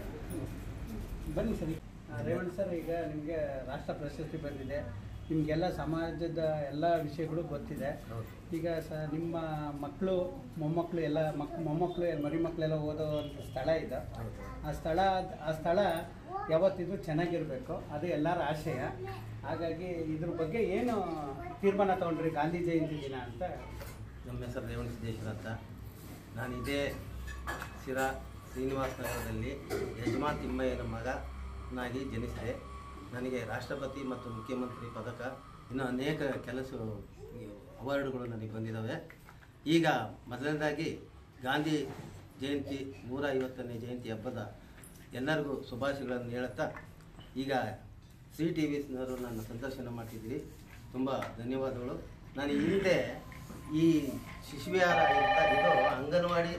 ಬನ್ನಿ ಸರಿ ಆ, ರೇವಣ್ಣ ಸರ್ ಈಗ ನಿಮಗೆ ರಾಷ್ಟ್ರ ಪ್ರಶಸ್ತಿ ಬಂದಿದೆ ನಿಮಗೆಲ್ಲ ಸಮಾಜದ ಎಲ್ಲ ವಿಷಯಗಳು ಗೊತ್ತಿದೆ ಈಗ ಸ ನಿಮ್ಮ ಮಕ್ಕಳು ಮೊಮ್ಮಕ್ಕಳು ಎಲ್ಲ ಮಕ್ ಮೊಮ್ಮಕ್ಕಳು ಮರಿ ಮಕ್ಕಳೆಲ್ಲ ಓದೋ ಒಂದು ಸ್ಥಳ ಇದೆ ಆ ಸ್ಥಳ ಆ ಸ್ಥಳ ಯಾವತ್ತಿದ್ರು ಚೆನ್ನಾಗಿರಬೇಕು ಅದು ಎಲ್ಲರ ಆಶಯ ಹಾಗಾಗಿ ಇದ್ರ ಬಗ್ಗೆ ಏನು ತೀರ್ಮಾನ ತಗೊಂಡ್ರಿ ಗಾಂಧಿ ಜಯಂತಿ ದಿನ ಅಂತ ನಮ್ಮ ಹೆಸರು ರೇವಣ ಸಿದ್ದೇಶ್ವರ ಅಂತ ನಾನು ಇದೇ ಸಿರಾ ಶ್ರೀನಿವಾಸ ನಗರದಲ್ಲಿ ಯಜಮಾನ್ ತಿಮ್ಮಯ್ಯನ ಮಗನಾಗಿ ಜನಿಸಿದೆ ನನಗೆ ರಾಷ್ಟ್ರಪತಿ ಮತ್ತು ಮುಖ್ಯಮಂತ್ರಿ ಪದಕ ಇನ್ನೂ ಅನೇಕ ಕೆಲಸ ಅವಾರ್ಡ್ಗಳು ನನಗೆ ಬಂದಿದ್ದಾವೆ ಈಗ ಮೊದಲನೇದಾಗಿ ಗಾಂಧಿ ಜಯಂತಿ ನೂರ ಐವತ್ತನೇ ಜಯಂತಿ ಹಬ್ಬದ ಎಲ್ಲರಿಗೂ ಶುಭಾಶಯಗಳನ್ನು ಹೇಳುತ್ತಾ ಈಗ ಸಿ ಟಿ ವಿಸ್ನವರು ನನ್ನ ಸಂದರ್ಶನ ಮಾಡ್ತಿದ್ದೀರಿ ತುಂಬ ಧನ್ಯವಾದಗಳು ನಾನು ಹಿಂದೆ ಈ ಶಿಶುವಿಹಾರ ಅಂತ ಇದು ಅಂಗನವಾಡಿ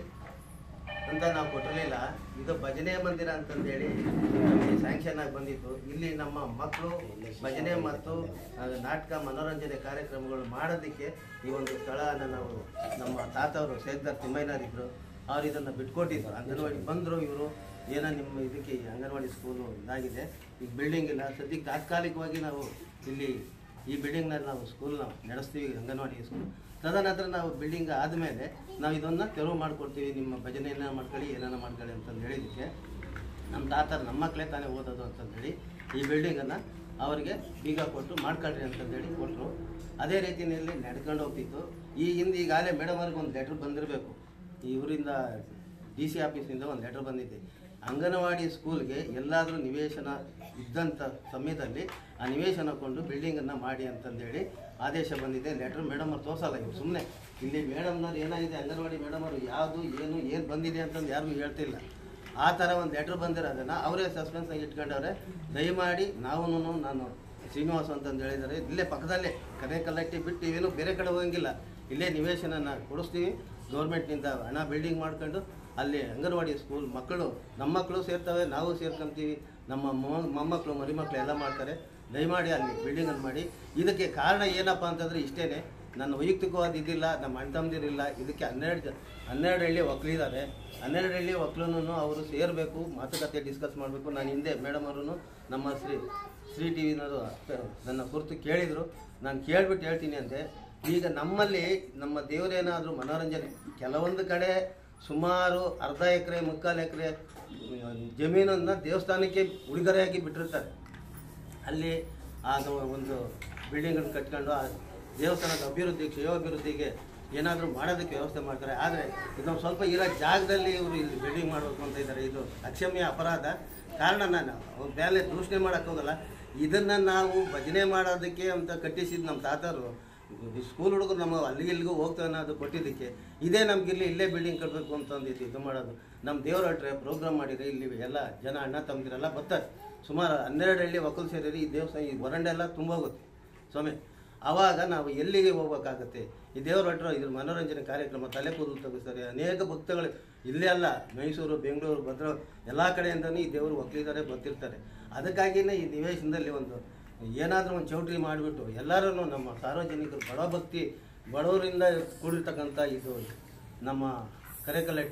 ಅಂತ ನಾವು ಕೊಟ್ಟಿರಲಿಲ್ಲ ಇದು ಭಜನೆ ಮಂದಿರ ಅಂತಂದೇಳಿ ನಮಗೆ ಸ್ಯಾಂಕ್ಷನ್ ಆಗಿ ಬಂದಿತ್ತು ಇಲ್ಲಿ ನಮ್ಮ ಮಕ್ಕಳು ಭಜನೆ ಮತ್ತು ಆ, ನಾಟಕ ಮನೋರಂಜನೆ ಕಾರ್ಯಕ್ರಮಗಳು ಮಾಡೋದಕ್ಕೆ ಈ ಒಂದು ಸ್ಥಳನ ನಾವು ನಮ್ಮ ತಾತವರು ಶೇಖರ್ ತಿಮ್ಮಯ್ಯನವರಿದ್ದರು ಅವ್ರು ಇದನ್ನು ಬಿಟ್ಕೊಟ್ಟಿದ್ರು ಅಂಗನವಾಡಿ ಬಂದರು ಇವರು ಏನೋ ನಿಮ್ಮ ಇದಕ್ಕೆ ಈ ಅಂಗನವಾಡಿ ಸ್ಕೂಲು ಇದಾಗಿದೆ ಈಗ ಬಿಲ್ಡಿಂಗ್ ಇಲ್ಲ ಸದ್ಯಕ್ಕೆ ತಾತ್ಕಾಲಿಕವಾಗಿ ನಾವು ಇಲ್ಲಿ ಈ ಬಿಲ್ಡಿಂಗ್ನಲ್ಲಿ ನಾವು ಸ್ಕೂಲ್ನ ನಡೆಸ್ತೀವಿ ಅಂಗನವಾಡಿ ಸ್ಕೂಲ್ ತದನಂತರ ನಾವು ಬಿಲ್ಡಿಂಗ್ ಆದಮೇಲೆ ನಾವು ಇದನ್ನು ತೆರವು ಮಾಡಿಕೊಡ್ತೀವಿ ನಿಮ್ಮ ಭಜನೆಯನ್ನ ಮಾಡ್ಕೊಳ್ಳಿ ಏನಾನ ಮಾಡ್ಕೊಳ್ಳಿ ಅಂತಂದು ಹೇಳಿದ್ದಕ್ಕೆ ನಮ್ಮ ತಾತ ನಮ್ಮ ಮಕ್ಕಳೇ ತಾನೇ ಓದೋದು ಅಂತಂದೇಳಿ ಈ ಬಿಲ್ಡಿಂಗನ್ನು ಅವರಿಗೆ ಬೀಗ ಕೊಟ್ಟು ಮಾಡ್ಕೊಳ್ರಿ ಅಂತಂದೇಳಿ ಕೊಟ್ಟರು ಅದೇ ರೀತಿಯಲ್ಲಿ ನಡ್ಕೊಂಡು ಹೋಗ್ತಿತ್ತು ಈ ಹಿಂದೆ ಈಗಾಗಲೇ ಮೇಡಮ್ ಅವ್ರಿಗೆ ಒಂದು ಲೆಟ್ರ್ ಬಂದಿರಬೇಕು ಇವರಿಂದ ಡಿ ಸಿ ಆಫೀಸಿಂದ ಒಂದು ಲೆಟ್ರ್ ಬಂದಿದೆ ಅಂಗನವಾಡಿ ಸ್ಕೂಲ್ಗೆ ಎಲ್ಲಾದರೂ ನಿವೇಶನ ಇದ್ದಂಥ ಸಮಯದಲ್ಲಿ ಆ ನಿವೇಶನ ಕೊಂಡು ಬಿಲ್ಡಿಂಗನ್ನು ಮಾಡಿ ಅಂತಂದೇಳಿ ಆದೇಶ ಬಂದಿದೆ ಲೆಟ್ರ್ ಮೇಡಮ್ ಅವ್ರು ತೋರಿಸಲ್ಲ ಇವ್ರು ಸುಮ್ಮನೆ ಇಲ್ಲಿ ಮೇಡಮ್ನವ್ರು ಏನಾಗಿದೆ ಅಂಗನವಾಡಿ ಮೇಡಮ್ ಅವರು ಯಾವುದು ಏನು ಏನು ಬಂದಿದೆ ಅಂತಂದು ಯಾರಿಗೂ ಹೇಳ್ತಿಲ್ಲ ಆ ಥರ ಒಂದು ಲೆಟ್ರ್ ಬಂದಿರೋದನ್ನು ಅವರೇ ಸಸ್ಪೆನ್ಸ್ ಆಗಿ ಇಟ್ಕೊಂಡವ್ರೆ ದಯಮಾಡಿ ನಾವು ನಾನು ಶ್ರೀನಿವಾಸ ಅಂತಂದು ಹೇಳಿದ್ದಾರೆ ಇಲ್ಲೇ ಪಕ್ಕದಲ್ಲೇ ಕರೆ ಕಲ್ಲಟ್ಟಿ ಬಿಟ್ಟು ಇವೇನು ಬೇರೆ ಕಡೆ ಹೋಗಂಗಿಲ್ಲ ಇಲ್ಲೇ ನಿವೇಶನನ ಕೊಡಿಸ್ತೀವಿ ಗೌರ್ಮೆಂಟ್ನಿಂದ ಹಣ ಬಿಲ್ಡಿಂಗ್ ಮಾಡ್ಕೊಂಡು ಅಲ್ಲಿ ಅಂಗನವಾಡಿ ಸ್ಕೂಲ್ ಮಕ್ಕಳು ನಮ್ಮ ಮಕ್ಕಳು ಸೇರ್ತವೆ ನಾವು ಸೇರ್ಕೊಂತೀವಿ ನಮ್ಮ ಮೊಮ್ಮ- ಮೊಮ್ಮಕ್ಕಳು ಮರಿಮಕ್ಕಳು ಎಲ್ಲ ಮಾಡ್ತಾರೆ ದಯಮಾಡಿ ಅಲ್ಲಿ ಬಿಲ್ಡಿಂಗನ್ನು ಮಾಡಿ ಇದಕ್ಕೆ ಕಾರಣ ಏನಪ್ಪ ಅಂತಂದರೆ ಇಷ್ಟೇ ನನ್ನ ವೈಯಕ್ತಿಕವಾದ ಇದಿಲ್ಲ ನಮ್ಮ ಅಣ್ಣ ತಮ್ಮದಿರಿಲ್ಲ ಇದಕ್ಕೆ ಹನ್ನೆರಡು ಜ ಹನ್ನೆರಡು ಹಳ್ಳಿ ಒಕ್ಕಲಿದ್ದಾರೆ ಹನ್ನೆರಡು ಹಳ್ಳಿ ಒಕ್ಕಲನ್ನು ಅವರು ಸೇರಬೇಕು ಮಾತುಕತೆ ಡಿಸ್ಕಸ್ ಮಾಡಬೇಕು ನಾನು ಹಿಂದೆ ಮೇಡಮ್ ಅವರು ನಮ್ಮ ಶ್ರೀ ಶ್ರೀ ಟಿ ವಿನವರು ನನ್ನ ಕುರಿತು ಕೇಳಿದರು ನಾನು ಕೇಳ್ಬಿಟ್ಟು ಹೇಳ್ತೀನಿ ಅಂತೆ ಈಗ ನಮ್ಮಲ್ಲಿ ನಮ್ಮ ದೇವರೇನಾದರೂ ಮನೋರಂಜನೆ ಕೆಲವೊಂದು ಕಡೆ ಸುಮಾರು ಅರ್ಧ ಎಕರೆ ಮುಕ್ಕಾಲು ಎಕರೆ ಜಮೀನನ್ನು ದೇವಸ್ಥಾನಕ್ಕೆ ಉಡುಗೊರೆಯಾಗಿ ಬಿಟ್ಟಿರ್ತಾರೆ ಅಲ್ಲಿ ಆಗ ಒಂದು ಬಿಲ್ಡಿಂಗನ್ನು ಕಟ್ಕೊಂಡು ಆ ದೇವಸ್ಥಾನದ ಅಭಿವೃದ್ಧಿ ಕ್ಷಯೋಭಿವೃದ್ಧಿಗೆ ಏನಾದರೂ ಮಾಡೋದಕ್ಕೆ ವ್ಯವಸ್ಥೆ ಮಾಡ್ತಾರೆ ಆದರೆ ಇದೊಂದು ಸ್ವಲ್ಪ ಇರೋ ಜಾಗದಲ್ಲಿ ಇವರು ಇಲ್ಲಿ ಬಿಲ್ಡಿಂಗ್ ಮಾಡಬೇಕು ಅಂತ ಇದ್ದಾರೆ ಇದು ಅಕ್ಷಮ್ಯ ಅಪರಾಧ ಕಾರಣ ನಾನು ಅವ್ರ ಮೇಲೆ ದೂಷಣೆ ಮಾಡೋಕ್ಕೋಗಲ್ಲ ಇದನ್ನು ನಾವು ಭಜನೆ ಮಾಡೋದಕ್ಕೆ ಅಂತ ಕಟ್ಟಿಸಿದ ನಮ್ಮ ತಾತರು ಸ್ಕೂಲ್ ಹುಡುಗರು ನಮ್ಮ ಅಲ್ಲಿಗೆ ಇಲ್ಲಿಗೂ ಹೋಗ್ತೇವೆ ಅನ್ನೋದು ಕೊಟ್ಟಿದ್ದಕ್ಕೆ ಇದೇ ನಮ್ಗೆ ಇಲ್ಲಿ ಇಲ್ಲೇ ಬಿಲ್ಡಿಂಗ್ ಕಟ್ಟಬೇಕು ಅಂತಂದಿದ್ದು ಇದು ಮಾಡೋದು ನಮ್ಮ ದೇವ್ರ ಹೊಟ್ರೆ ಪ್ರೋಗ್ರಾಮ್ ಮಾಡಿದ್ರೆ ಇಲ್ಲಿ ಎಲ್ಲ ಜನ ಅಣ್ಣ ತಮ್ಮದಿರೆಲ್ಲ ಬರ್ತಾರೆ ಸುಮಾರು ಹನ್ನೆರಡು ಹಳ್ಳಿ ಒಕ್ಕಲು ಸೇರಿರಿ ಈ ದೇವಸ್ಥಾನ ಈ ಹೊರಂಡೆ ಎಲ್ಲ ತುಂಬ ಹೋಗುತ್ತೆ ಸ್ವಾಮಿ ಆವಾಗ ನಾವು ಎಲ್ಲಿಗೆ ಹೋಗ್ಬೇಕಾಗತ್ತೆ ಈ ದೇವ್ರ ಹೊಟ್ಟರು ಇದ್ರ ಮನೋರಂಜನೆ ಕಾರ್ಯಕ್ರಮ ತಲೆ ಕೂದಲು ತೆಗಿಸ್ತಾರೆ ಅನೇಕ ಭಕ್ತಗಳು ಇಲ್ಲೇ ಅಲ್ಲ ಮೈಸೂರು ಬೆಂಗಳೂರು ಭದ್ರ ಎಲ್ಲ ಕಡೆಯಿಂದನೂ ಈ ದೇವರು ಒಕ್ಕಲಿದ್ದಾರೆ ಗೊತ್ತಿರ್ತಾರೆ ಅದಕ್ಕಾಗಿಯೇ ಈ ನಿವೇಶನದಲ್ಲಿ ಒಂದು ಏನಾದರೂ ಒಂದು ಚೌಟ್ರಿ ಮಾಡಿಬಿಟ್ಟು ಎಲ್ಲರೂ ನಮ್ಮ ಸಾರ್ವಜನಿಕರು ಬಡ ಭಕ್ತಿ ಬಡವರಿಂದ ಕೂಡಿರ್ತಕ್ಕಂಥ ಇದು ನಮ್ಮ ಕರೆಕಲ್ಲಟ್ಟಿ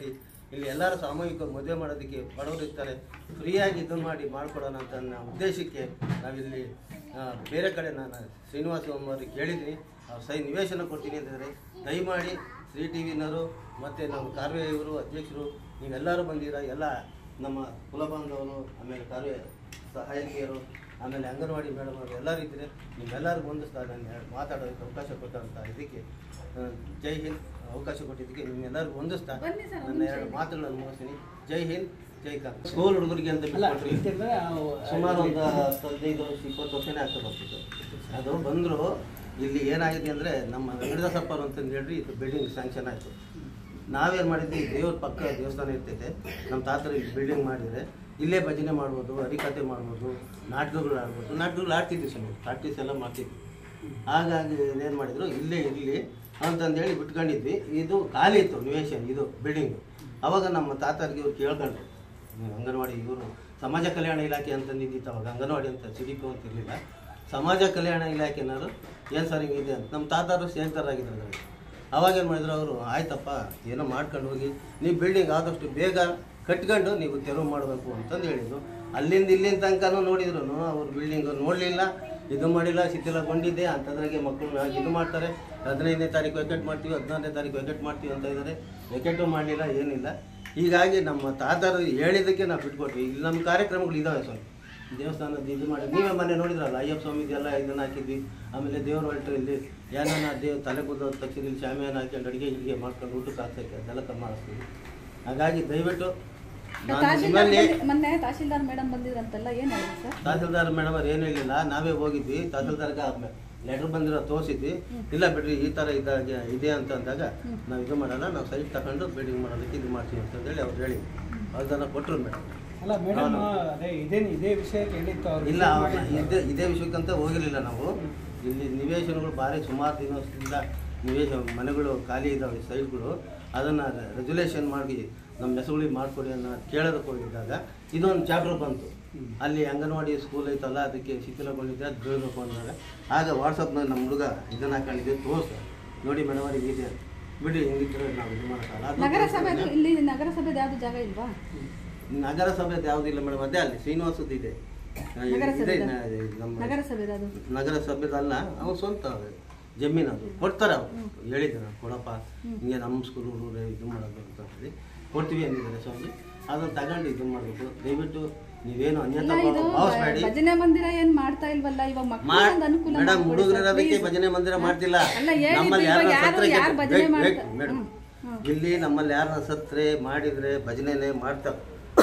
ಇಲ್ಲಿ ಎಲ್ಲರೂ ಸಾಮೂಹಿಕ ಮದುವೆ ಮಾಡೋದಕ್ಕೆ ಬಡವರು ಇರ್ತಾರೆ ಫ್ರೀಯಾಗಿ ಇದನ್ನು ಮಾಡಿ ಮಾಡಿಕೊಡೋಣ ಅಂತ ನನ್ನ ಉದ್ದೇಶಕ್ಕೆ ನಾವಿಲ್ಲಿ ಆ, ಬೇರೆ ಕಡೆ ನಾನು ಶ್ರೀನಿವಾಸ ಅವರಿಗೆ ಕೇಳಿದ್ದೀನಿ ಅವ್ರು ಸೈ ನಿವೇಶನ ಕೊಡ್ತೀನಿ ಅಂತಂದರೆ ದಯಮಾಡಿ ಶ್ರೀ ಟಿ ವಿನವರು ಮತ್ತು ನಮ್ಮ ಕಾರ್ಯ ಇವರು ಅಧ್ಯಕ್ಷರು ನೀವೆಲ್ಲರೂ ಬಂದಿರ ಎಲ್ಲ ನಮ್ಮ ಕುಲಬಾಂಧವರು ಆಮೇಲೆ ಕಾರ್ಯ ಸಹಾಯಕಿಯರು ಆಮೇಲೆ ಅಂಗನವಾಡಿ ಮೇಡಮ್ ಅವರು ಎಲ್ಲರೂ ಇದ್ದರೆ ನಿಮ್ಮೆಲ್ಲರಿಗೂ ಹೊಂದಿಸ್ತಾ ನಾನು ಮಾತಾಡೋದಕ್ಕೆ ಅವಕಾಶ ಕೊಟ್ಟಂತ ಇದಕ್ಕೆ ಆ, ಜೈ ಹಿಂದ್ ಅವಕಾಶ ಕೊಟ್ಟಿದ್ದಕ್ಕೆ ನಿಮ್ಮೆಲ್ಲರಿಗೂ ಹೊಂದಿಸ್ತಾ ಬನ್ನಿ ಸರ್, ನನ್ನ ಎರಡು ಮಾತುಗಳನ್ನು ಮುಗಿಸ್ತೀನಿ ಜೈ ಹಿಂದ್ ಜೈ ಕಾಂಗ್ ಸ್ಕೂಲ್ ಹುಡುಗರಿಗೆ ಅಂತ ಅಲ್ಲ ಬಿಟ್ಕೊಟ್ರಿ. ಇಷ್ಟೆಲ್ಲ ಸುಮಾರು ಒಂದು ಹತ್ತು ಹದಿನೈದು ವರ್ಷ ಇಪ್ಪತ್ತು ವರ್ಷನೇ ಆಗ್ತಾ ಬರ್ತಿತ್ತು ಅದು ಬಂದರು ಇಲ್ಲಿ ಏನಾಗಿದೆ ಅಂದರೆ ನಮ್ಮ ವೆಂಕಟದಾಸಪ್ಪರು ಅಂತಂದು ಹೇಳ್ರಿ ಇದು ಬಿಲ್ಡಿಂಗ್ ಸ್ಯಾಂಕ್ಷನ್ ಆಯಿತು ನಾವೇನು ಮಾಡಿದ್ವಿ ದೇವ್ರ ಪಕ್ಕ ದೇವಸ್ಥಾನ ಇರ್ತೈತೆ ನಮ್ಮ ತಾತರು ಇಲ್ಲಿ ಬಿಲ್ಡಿಂಗ್ ಮಾಡಿದರೆ ಇಲ್ಲೇ ಭಜನೆ ಮಾಡ್ಬೋದು ಹರಿಕತೆ ಮಾಡ್ಬೋದು ನಾಟಕಗಳು ಆಡ್ಬೋದು ನಾಟಕಗಳು ಆಡ್ತಿದ್ವಿ ಸ್ವಾಮಿ ಪ್ರಾಕ್ಟೀಸ್ ಎಲ್ಲ ಮಾಡ್ತಿದ್ವಿ ಹಾಗಾಗಿ ಏನು ಮಾಡಿದ್ರು ಇಲ್ಲೇ ಇರಲಿ ಅಂತಂದೇಳಿ ಬಿಟ್ಕೊಂಡಿದ್ವಿ ಇದು ಖಾಲಿ ಇತ್ತು ನಿವೇಶನ್ ಇದು ಬಿಲ್ಡಿಂಗು ಅವಾಗ ನಮ್ಮ ತಾತರಿಗೆ ಇವ್ರು ಕೇಳ್ಕೊಂಡ್ರು ಹ್ಮ್, ಅಂಗನವಾಡಿ ಇವರು ಸಮಾಜ ಕಲ್ಯಾಣ ಇಲಾಖೆ ಅಂತಂದಿದ್ದಿತ್ತು ಅವಾಗ ಅಂಗನವಾಡಿ ಅಂತ ಸಿ ಡಿ ಪಿ ಅಂತ ಇರಲಿಲ್ಲ ಸಮಾಜ ಕಲ್ಯಾಣ ಇಲಾಖೆನವರು ಏನು ಸರ್ ಹಿಂಗಿದೆ ಅಂತ ನಮ್ಮ ತಾತಾರು ಸೇರ್ತಾರಾಗಿದ್ರು ಅದರಲ್ಲಿ ಅವಾಗ ಏನು ಮಾಡಿದ್ರು ಅವರು ಆಯ್ತಪ್ಪ ಏನೋ ಮಾಡ್ಕೊಂಡು ಹೋಗಿ ನೀವು ಬಿಲ್ಡಿಂಗ್ ಆದಷ್ಟು ಬೇಗ ಕಟ್ಕೊಂಡು ನೀವು ತೆರವು ಮಾಡಬೇಕು ಅಂತಂದು ಹೇಳಿದರು ಅಲ್ಲಿಂದ ಇಲ್ಲಿಂದ ತನಕನೂ ನೋಡಿದ್ರು ಅವ್ರು ಬಿಲ್ಡಿಂಗ್ ನೋಡಲಿಲ್ಲ ಇದು ಮಾಡಿಲ್ಲ ಶಿಥಿಲಗೊಂಡಿದ್ದೆ ಅಂಥದ್ರಾಗೆ ಮಕ್ಕಳು ಇದು ಮಾಡ್ತಾರೆ ಹದಿನೈದನೇ ತಾರೀಕು ವೆಕೆಟ್ ಮಾಡ್ತೀವಿ ಹದಿನಾರನೇ ತಾರೀಕು ವೆಕೆಟ್ ಮಾಡ್ತೀವಿ ಅಂತ ಇದ್ದಾರೆ ವೆಕೆಟು ಮಾಡಲಿಲ್ಲ ಏನಿಲ್ಲ ಹೀಗಾಗಿ ನಮ್ಮ ತಾತರು ಹೇಳಿದ್ದಕ್ಕೆ ನಾವು ಬಿಟ್ಕೊಟ್ವಿ ಇಲ್ಲಿ ನಮ್ಮ ಕಾರ್ಯಕ್ರಮಗಳು ಇದ್ದಾವೆ ಸ್ವಲ್ಪ ದೇವಸ್ಥಾನದ ಇದು ಮಾಡಿ ನೀವೇ ಮನೆ ನೋಡಿದ್ರಲ್ಲ ಅಯ್ಯಪ್ಪ ಸ್ವಾಮಿದು ಎಲ್ಲ ಇದನ್ನ ಹಾಕಿದ್ವಿ ಆಮೇಲೆ ದೇವ್ರ ಹೊರಟು ಇಲ್ಲಿ ಏನಾನ ದೇವ್ ತಲೆ ಕೂದಲು ತಕ್ಷಣ ಇಲ್ಲಿ ಶಾಮಿಯಾನ ಹಾಕೊಂಡು ಅಡುಗೆ ಗಿಡಿಗೆ ಮಾಡ್ಕೊಂಡು ಊಟಕ್ಕೆ ಹಾಕ್ಸಕ್ಕೆ ಅದೆಲ್ಲ ಕಮ್ಮಿ ಮಾಡಿಸ್ತೀವಿ ಹಾಗಾಗಿ ದಯವಿಟ್ಟು ನಾನು ತಹಶೀಲ್ದಾರ್ ನಿಮ್ಮಲ್ಲಿ ಬಂದಿ- ಮೊನ್ನೆ ತಹಶೀಲ್ದಾರ್ ಮೇಡಮ್ ಬಂದಿದ್ರಂತೆಲ್ಲ ಏನು ಹೇಳಿದ್ರು ಸರ್ ತಹಸೀಲ್ದಾರ್ ಮೇಡಮ್ ಅವ್ರು ಏನು ಹೇಳಿಲ್ಲ ನಾವೇ ಹೋಗಿದ್ವಿ ತಹಸೀಲ್ದಾರ್ಗೆ ಲೆಟ್ರ್ ಬಂದಿರೋ ತೋರಿಸಿದ್ವಿ ಇಲ್ಲ ಬಿಡ್ರಿ ಈ ಥರ ಇದಾಗೆ ಇದೆ ಅಂತ ಅಂದಾಗ ನಾವು ಇದು ಮಾಡಲ್ಲ ನಾವು ಸೈಟ್ ತಗೊಂಡು ಬಿಲ್ಡಿಂಗ್ ಮಾಡೋದಕ್ಕೆ ಇದು ಮಾಡ್ತೀವಿ ಅಂತಂದೇಳಿ ಅವ್ರು ಹೇಳಿ ಅದನ್ನು ಕೊಟ್ಟರು ಮೇಡಮ್ ಅಲ್ಲ ಮೇಡಮ್ ಅದೇ ಇದೇ ಇದೇ ವಿಷಯಕ್ಕೆ ಹೇಳಿತ್ತು ಅವ್ರು ಇಲ್ಲ ಅವ್ರನ್ನ ಇದೇ ಇದೇ ವಿಷಯಕ್ಕಂತ ಹೋಗಿರಲಿಲ್ಲ ನಾವು ಇಲ್ಲಿ ನಿವೇಶನಗಳು ಭಾರಿ ಸುಮಾರು ದಿವಸದಿಂದ ನಿವೇಶ ಮನೆಗಳು ಖಾಲಿ ಇದ್ದಾವೆ ಸೈಟ್ಗಳು ಅದನ್ನು ರೆಗ್ಯುಲೇಷನ್ ಮಾಡಿ ನಮ್ಮ ಹೆಸರುಗಳಿಗೆ ಮಾಡಿಕೊಡಿ ಅನ್ನೋ ಕೇಳೋದಕ್ಕೆ ಹೋಗಿದ್ದಾಗ ಇದೊಂದು ಚಾಪ್ಟರ್ ಬಂತು ಅಲ್ಲಿ ಅಂಗನವಾಡಿ ಸ್ಕೂಲ್ ಐತಲ್ಲ ಅದಕ್ಕೆ ಶಿಥಿಲಗೊಂಡಿದ್ದೆ ಅದು ಬೀಳಬೇಕು ಅಂದಾಗ ಆಗ ವಾಟ್ಸಪ್ನಲ್ಲಿ ನಮ್ಮ ಹುಡುಗ ಇದನ್ನು ಹಾಕೊಂಡಿದ್ದೆ ತೋರಿಸ ನೋಡಿ ಮೇಡಮ್ ಅವ್ರಿಗೆ ಇದೆ ಅಂತ. ಬಿಡಿ ಹಿಂಗಿದ್ರೆ ನಾವು ಇದು ಮಾಡೋಕ್ಕಲ್ಲ ಅದು ನಗರಸಭೆದು ಇಲ್ಲಿ ನಗರಸಭೆದು ಯಾವ್ದು ಜಾಗ ಇಲ್ವಾ ನಗರಸಭೆದು ಯಾವುದಿಲ್ಲ ಮೇಡಮ್ ಅದೇ ಅಲ್ಲಿ ಶ್ರೀನಿವಾಸದ್ದು ಇದೆ ಆ, ಇದೆ ನಗರಸಭೆದು? ನ- ನಮ್ಮ ನಗರಸಭೆದು ಅದು ನಗರ ಸಭೆದಲ್ಲ ಅವ್ನು ಸ್ವಂತ ಜಮೀನು ಅದು ಕೊಡ್ತಾರೆ ಅವ್ರು ಹೇಳಿದ್ದೆ ನಾನು ಕೊಡಪ್ಪ ಹಿಂಗೆ ನಮ್ಮ ಸ್ಕೂಲ್ ಹುಡುಗರು ಇದು ಮಾಡೋದು ಅಂತ ಹೇಳಿ ಕೊಡ್ತೀವಿ ಅಂದಿದ್ದಾರೆ ಸ್ವಾಮಿ ಅದನ್ನು ತಗೊಂಡು ಇದು ಮಾಡಬೇಕು ದಯವಿಟ್ಟು ನೀವೇನು ಅನ್ಯತಾ ಇಲ್ಲ ಇದು ಭಾವಿಸ್ಬೇಡಿ ಭಜನೆ ಮಂದಿರ ಏನ್ ಮಾಡ್ತಾ ಇಲ್ವಲ್ಲ ಇವಾಗ ಮಕ್ಕಳಿಗೆ ಒಂದು ಅನುಕೂಲ ಮೇಡಮ್ ಮಾಡ್ಕೊಡಿ ಹುಡುಗರು ಸರ್, ಇರೋದಕ್ಕೆ please. ಭಜನೆ ಮಂದಿರ ಮಾಡ್ತಿಲ್ಲ ಅಲ್ಲ, ಹೇಳಿದ್ದು ನಮ್ಮಲ್ಲಿ ಇವಾಗ ಯಾರು ಯಾರು- ಸತ್ರೆ ಯಾರು ಭಜನೆ ಮಾಡ್ತಾ- ಮೇಡಮ್ ಹ್ಮ್, ಹ್ಮ್. ಇಲ್ಲಿ ನಮ್ಮಲ್ಲಿ ಯಾರನ್ನ ಸತ್ರೆ ಮಾಡಿದ್ರೆ ಭಜನೆನೇ ಮಾಡ್ತಾರೆ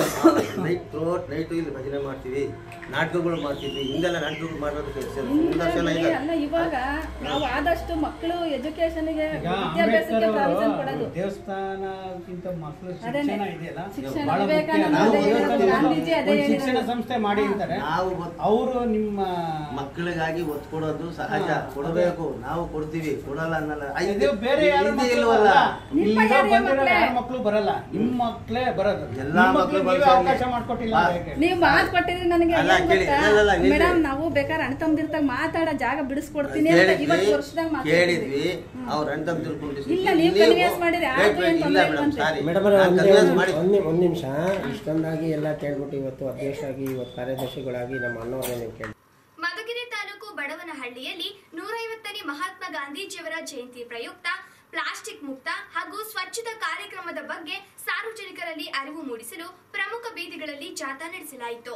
ನೈಟ್ ಥ್ರೋಟ್ ನೈಟು ಇಲ್ಲಿ ಭಜನೆ ಮಾಡ್ತೀವಿ ನಾಟಕಗಳು ಮಾಡ್ತೀವಿ ಹಿಂದೆಲ್ಲ ನಾಟಕಗಳು ಮಾಡೋದಕ್ಕೆ ನಿದರ್ಶನ ಹಿಂಗಾಗಿ ಇದೆ ಅಲ್ಲ ಇವಾಗ ನಾವು ಆದಷ್ಟು ಮಕ್ಕಳು ಎಜುಕೇಶನ್ಗೆ ಈಗ ವಿದ್ಯಾಭ್ಯಾಸಕ್ಕೆ ಅಂಬೇಡ್ಕರ್ ಪ್ರಾವಿಷನ್ ಅವರು ಕೊಡೋದು ದೇವಸ್ಥಾನಕ್ಕಿಂತ ಮಕ್ಕಳು ಅದೇನೆ. ಶಿಕ್ಷಣ ಇದೆಯಲ್ಲ ಶಿಕ್ಷಣ ಬಹಳ ಮುಖ್ಯ. ವಿವೇಕಾನಂದ ನಾವು ಅದೇ ಹೇಳಿದ್ರು, ದೇವಸ್ಥಾನದಲ್ಲಿ ಗಾಂಧೀಜಿ ಅದೇ ಒಂದು ಶಿಕ್ಷಣ ಹೇಳಿದ್ರು. ಸಂಸ್ಥೆ ಮಾಡಿ ಅಂತಾರೆ ನಾವು ಗೊತ್ತು ಅವರು ನಿಮ್ಮ ಮಕ್ಕಳಿಗಾಗಿ ಒತ್ತು ಕೊಡೋದು ಸಹಜ ಹಾ, ಕೊಡಬೇಕು ನಾವು ಕೊಡ್ತೀವಿ ಕೊಡಲ್ಲ ಅನ್ನಲ್ಲ ಆ, ಇದು ಇದು ಬೇರೆ ಯಾರು ಹಿಂದೆ ಮಕ್ಕಳು ಇಲ್ವಲ್ಲ ಬರಲ್ಲ. ನಿಮ್ಮ ಈಗ ಯಾರ್ಯ ಬಂದಿರೋ ಮಕ್ಕಳೇ? ಯಾರ ಮಕ್ಕಳು ಬರಲ್ಲ ನಿಮ್ಮ ಮಕ್ಕಳೇ ಬರೋದು ಎಲ್ಲಾ ನಿಮ್ಮ ಮಕ್ಕಳು ಮಕ್ಕಳಿಗೆ ನೀವೇ ಬರ್ತಾರೆ. ಅವಕಾಶ ಮಾಡ್ಕೊಟ್ಟಿಲ್ಲ ಹಾ. ಹೇಗೆ? ನೀವು ಮಾತು ಕೊಟ್ಟಿದ್ರೆ ನನಗೆ ಅಲ್ಲ, ಕೇಳಿ, ಅಲ್ಲ, ಅಲ್ಲ, ನಿಲ್ರಿ. ಮೇಡಮ್ ನಾವು ಬೇಕಾದ್ರೆ ಅಣ್ಣ ತಮ್ಮದಿರ್ತಾಗ ಮಾತಾಡೋ ಜಾಗ ಬಿಡಿಸ್ಕೊಡ್ತೀನಿ ಅಂತ ಇವತ್ತು ಕೇಳಿದ್ವಿ ವರ್ಷದಾಗ ಮಾತಾಡಿದ್ವಿ ಕೇಳಿದ್ವಿ ಅವ್ರ ಅಣ್ಣ ತಮ್ಮ ತಿಳ್ಕೊಂಡಿದ್ವಿ ಇಲ್ಲ, ನೀವು convince ಮಾಡಿದ್ರೆ ಯಾರ್ಗೂ ಏನ್ ತೊಂದ್ರೆ ಇಲ್ಲ ಮೇಡಮ್ ಇಲ್ವಂತೆ. ಸಾರಿ ಮೇಡಮ್ ನಾನು convince ಮಾಡಿ ಒಂದು ಒಂದು ನಿಮಿಷ ಇಷ್ಟೊಂದಾಗಿ ಎಲ್ಲ ಕೇಳ್ಬಿಟ್ಟು ಇವತ್ತು ಅಧ್ಯಕ್ಷರಾಗಿ ಇವತ್ತು ಕಾರ್ಯದರ್ಶಿಗಳಾಗಿ ನಮ್ಮ ಅಣ್ಣವ್ರನ್ನ ನೀವು ಕೇಳಿ ಮಧುಗಿರಿ ತಾಲೂಕು ಬಡವನಹಳ್ಳಿಯಲ್ಲಿ ನೂರೈವತ್ತನೇ ಮಹಾತ್ಮ ಗಾಂಧೀಜಿಯವರ ಜಯಂತಿ ಪ್ರಯುಕ್ತ ಪ್ಲಾಸ್ಟಿಕ್ ಮುಕ್ತ ಹಾಗೂ ಸ್ವಚ್ಛತಾ ಕಾರ್ಯಕ್ರಮದ ಬಗ್ಗೆ ಸಾರ್ವಜನಿಕರಲ್ಲಿ ಅರಿವು ಮೂಡಿಸಲು ಪ್ರಮುಖ ಬೀದಿಗಳಲ್ಲಿ ಜಾಥಾ ನಡೆಸಲಾಯಿತು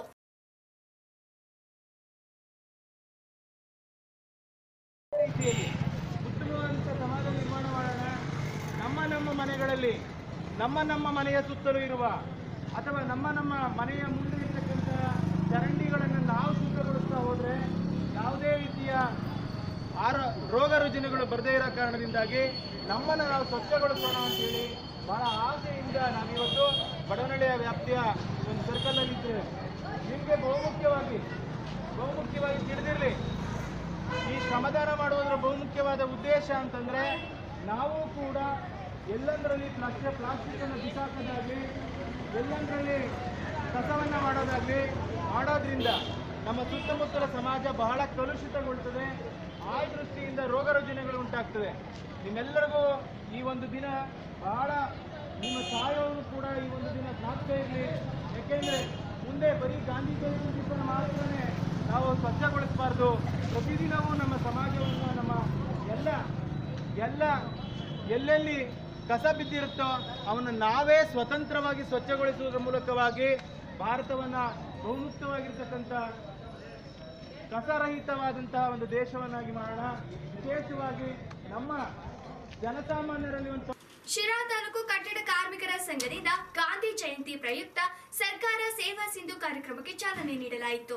ರೀತಿಯಲ್ಲಿ ಉತ್ತಮವಾದಂಥ ಸಮಾಜ ನಿರ್ಮಾಣ ಮಾಡೋಣ ನಮ್ಮ ನಮ್ಮ ಮನೆಗಳಲ್ಲಿ ನಮ್ಮ ನಮ್ಮ ಮನೆಯ ಸುತ್ತಲೂ ಇರುವ ಅಥವಾ ನಮ್ಮ ನಮ್ಮ ಮನೆಯ ಮುಂದೆ ಇರ್ತಕ್ಕಂಥ ಚರಂಡಿಗಳನ್ನು ನಾವು ಶುದ್ಧಗೊಳಿಸ್ತಾ ಹೋದರೆ ಯಾವುದೇ ರೀತಿಯ ಆರ ರೋಗ ರುಜಿನಗಳು ಬರದೇ ಇರೋ ಕಾರಣದಿಂದಾಗಿ ನಮ್ಮನ್ನು ನಾವು ಸ್ವಚ್ಛಗೊಳಿಸೋಣ ಅಂತೇಳಿ ಬಹಳ ಆಸೆಯಿಂದ ನಾವಿವತ್ತು ಬಡವನಹಳ್ಳಿಯ ವ್ಯಾಪ್ತಿಯ ಒಂದು ಸರ್ಕಲಲ್ಲಿದ್ದೇವೆ ನಿಮಗೆ ಬಹುಮುಖ್ಯವಾಗಿ ಬಹುಮುಖ್ಯವಾಗಿ ತಿಳಿದಿರಲಿ ಈ ಶ್ರಮದಾನ ಮಾಡುವುದರ ಬಹುಮುಖ್ಯವಾದ ಉದ್ದೇಶ ಅಂತಂದ್ರೆ ನಾವು ಕೂಡ ಎಲ್ಲಂದರಲ್ಲಿ ಪ್ಲಾಸ್ಟಿಕ್ ಪ್ಲಾಸ್ಟಿಕ್ ಅನ್ನು ಬಿಸಾಕೋದಾಗ್ಲಿ ಎಲ್ಲಂದರಲ್ಲಿ ಕಸವನ್ನ ಮಾಡೋದಾಗ್ಲಿ ಮಾಡೋದ್ರಿಂದ ನಮ್ಮ ಸುತ್ತಮುತ್ತಲ ಸಮಾಜ ಬಹಳ ಕಲುಷಿತಗೊಳ್ತದೆ ಆ ದೃಷ್ಟಿಯಿಂದ ರೋಗ ರುಜಿನಗಳು ಉಂಟಾಗ್ತದೆ ನಿಮ್ಮೆಲ್ಲರಿಗೂ ಈ ಒಂದು ದಿನ ಬಹಳ ನಿಮ್ಮ ಸಹಾಯವನ್ನು ಕೂಡ ಈ ಒಂದು ದಿನ ಜ್ಞಾಪಕ ಇರಲಿ ಯಾಕೆಂದರೆ ಮುಂದೆ ಬರೀ ಗಾಂಧಿ ಜಯಂತಿ ದಿವಸ ಮಾತ್ರನೇ ನಾವು ಸ್ವಚ್ಛಗೊಳಿಸಬಾರ್ದು ಪ್ರತಿದಿನವೂ ನಮ್ಮ ಸಮಾಜವನ್ನು ನಮ್ಮ ಎಲ್ಲ ಎಲ್ಲ ಎಲ್ಲೆಲ್ಲಿ ಕಸ ಬಿದ್ದಿರುತ್ತೋ ಅವನ್ನು ನಾವೇ ಸ್ವತಂತ್ರವಾಗಿ ಸ್ವಚ್ಛಗೊಳಿಸುವುದರ ಮೂಲಕವಾಗಿ ಭಾರತವನ್ನು ಬಹುಮುಕ್ತವಾಗಿರ್ತಕ್ಕಂಥ ಕಸರಹಿತವಾದಂತಹ ಒಂದು ದೇಶವನ್ನಾಗಿ ಮಾಡೋಣ ವಿಶೇಷವಾಗಿ ನಮ್ಮ ಜನಸಾಮಾನ್ಯರಲ್ಲಿ ಒಂದು ಶಿರಾ ತಾಲೂಕು ಕಟ್ಟಡ ಕಾರ್ಮಿಕರ ಸಂಘದಿಂದ ಗಾಂಧಿ ಜಯಂತಿ ಪ್ರಯುಕ್ತ ಸರ್ಕಾರ ಸೇವಾ ಸಿಂಧು ಕಾರ್ಯಕ್ರಮಕ್ಕೆ ಚಾಲನೆ ನೀಡಲಾಯಿತು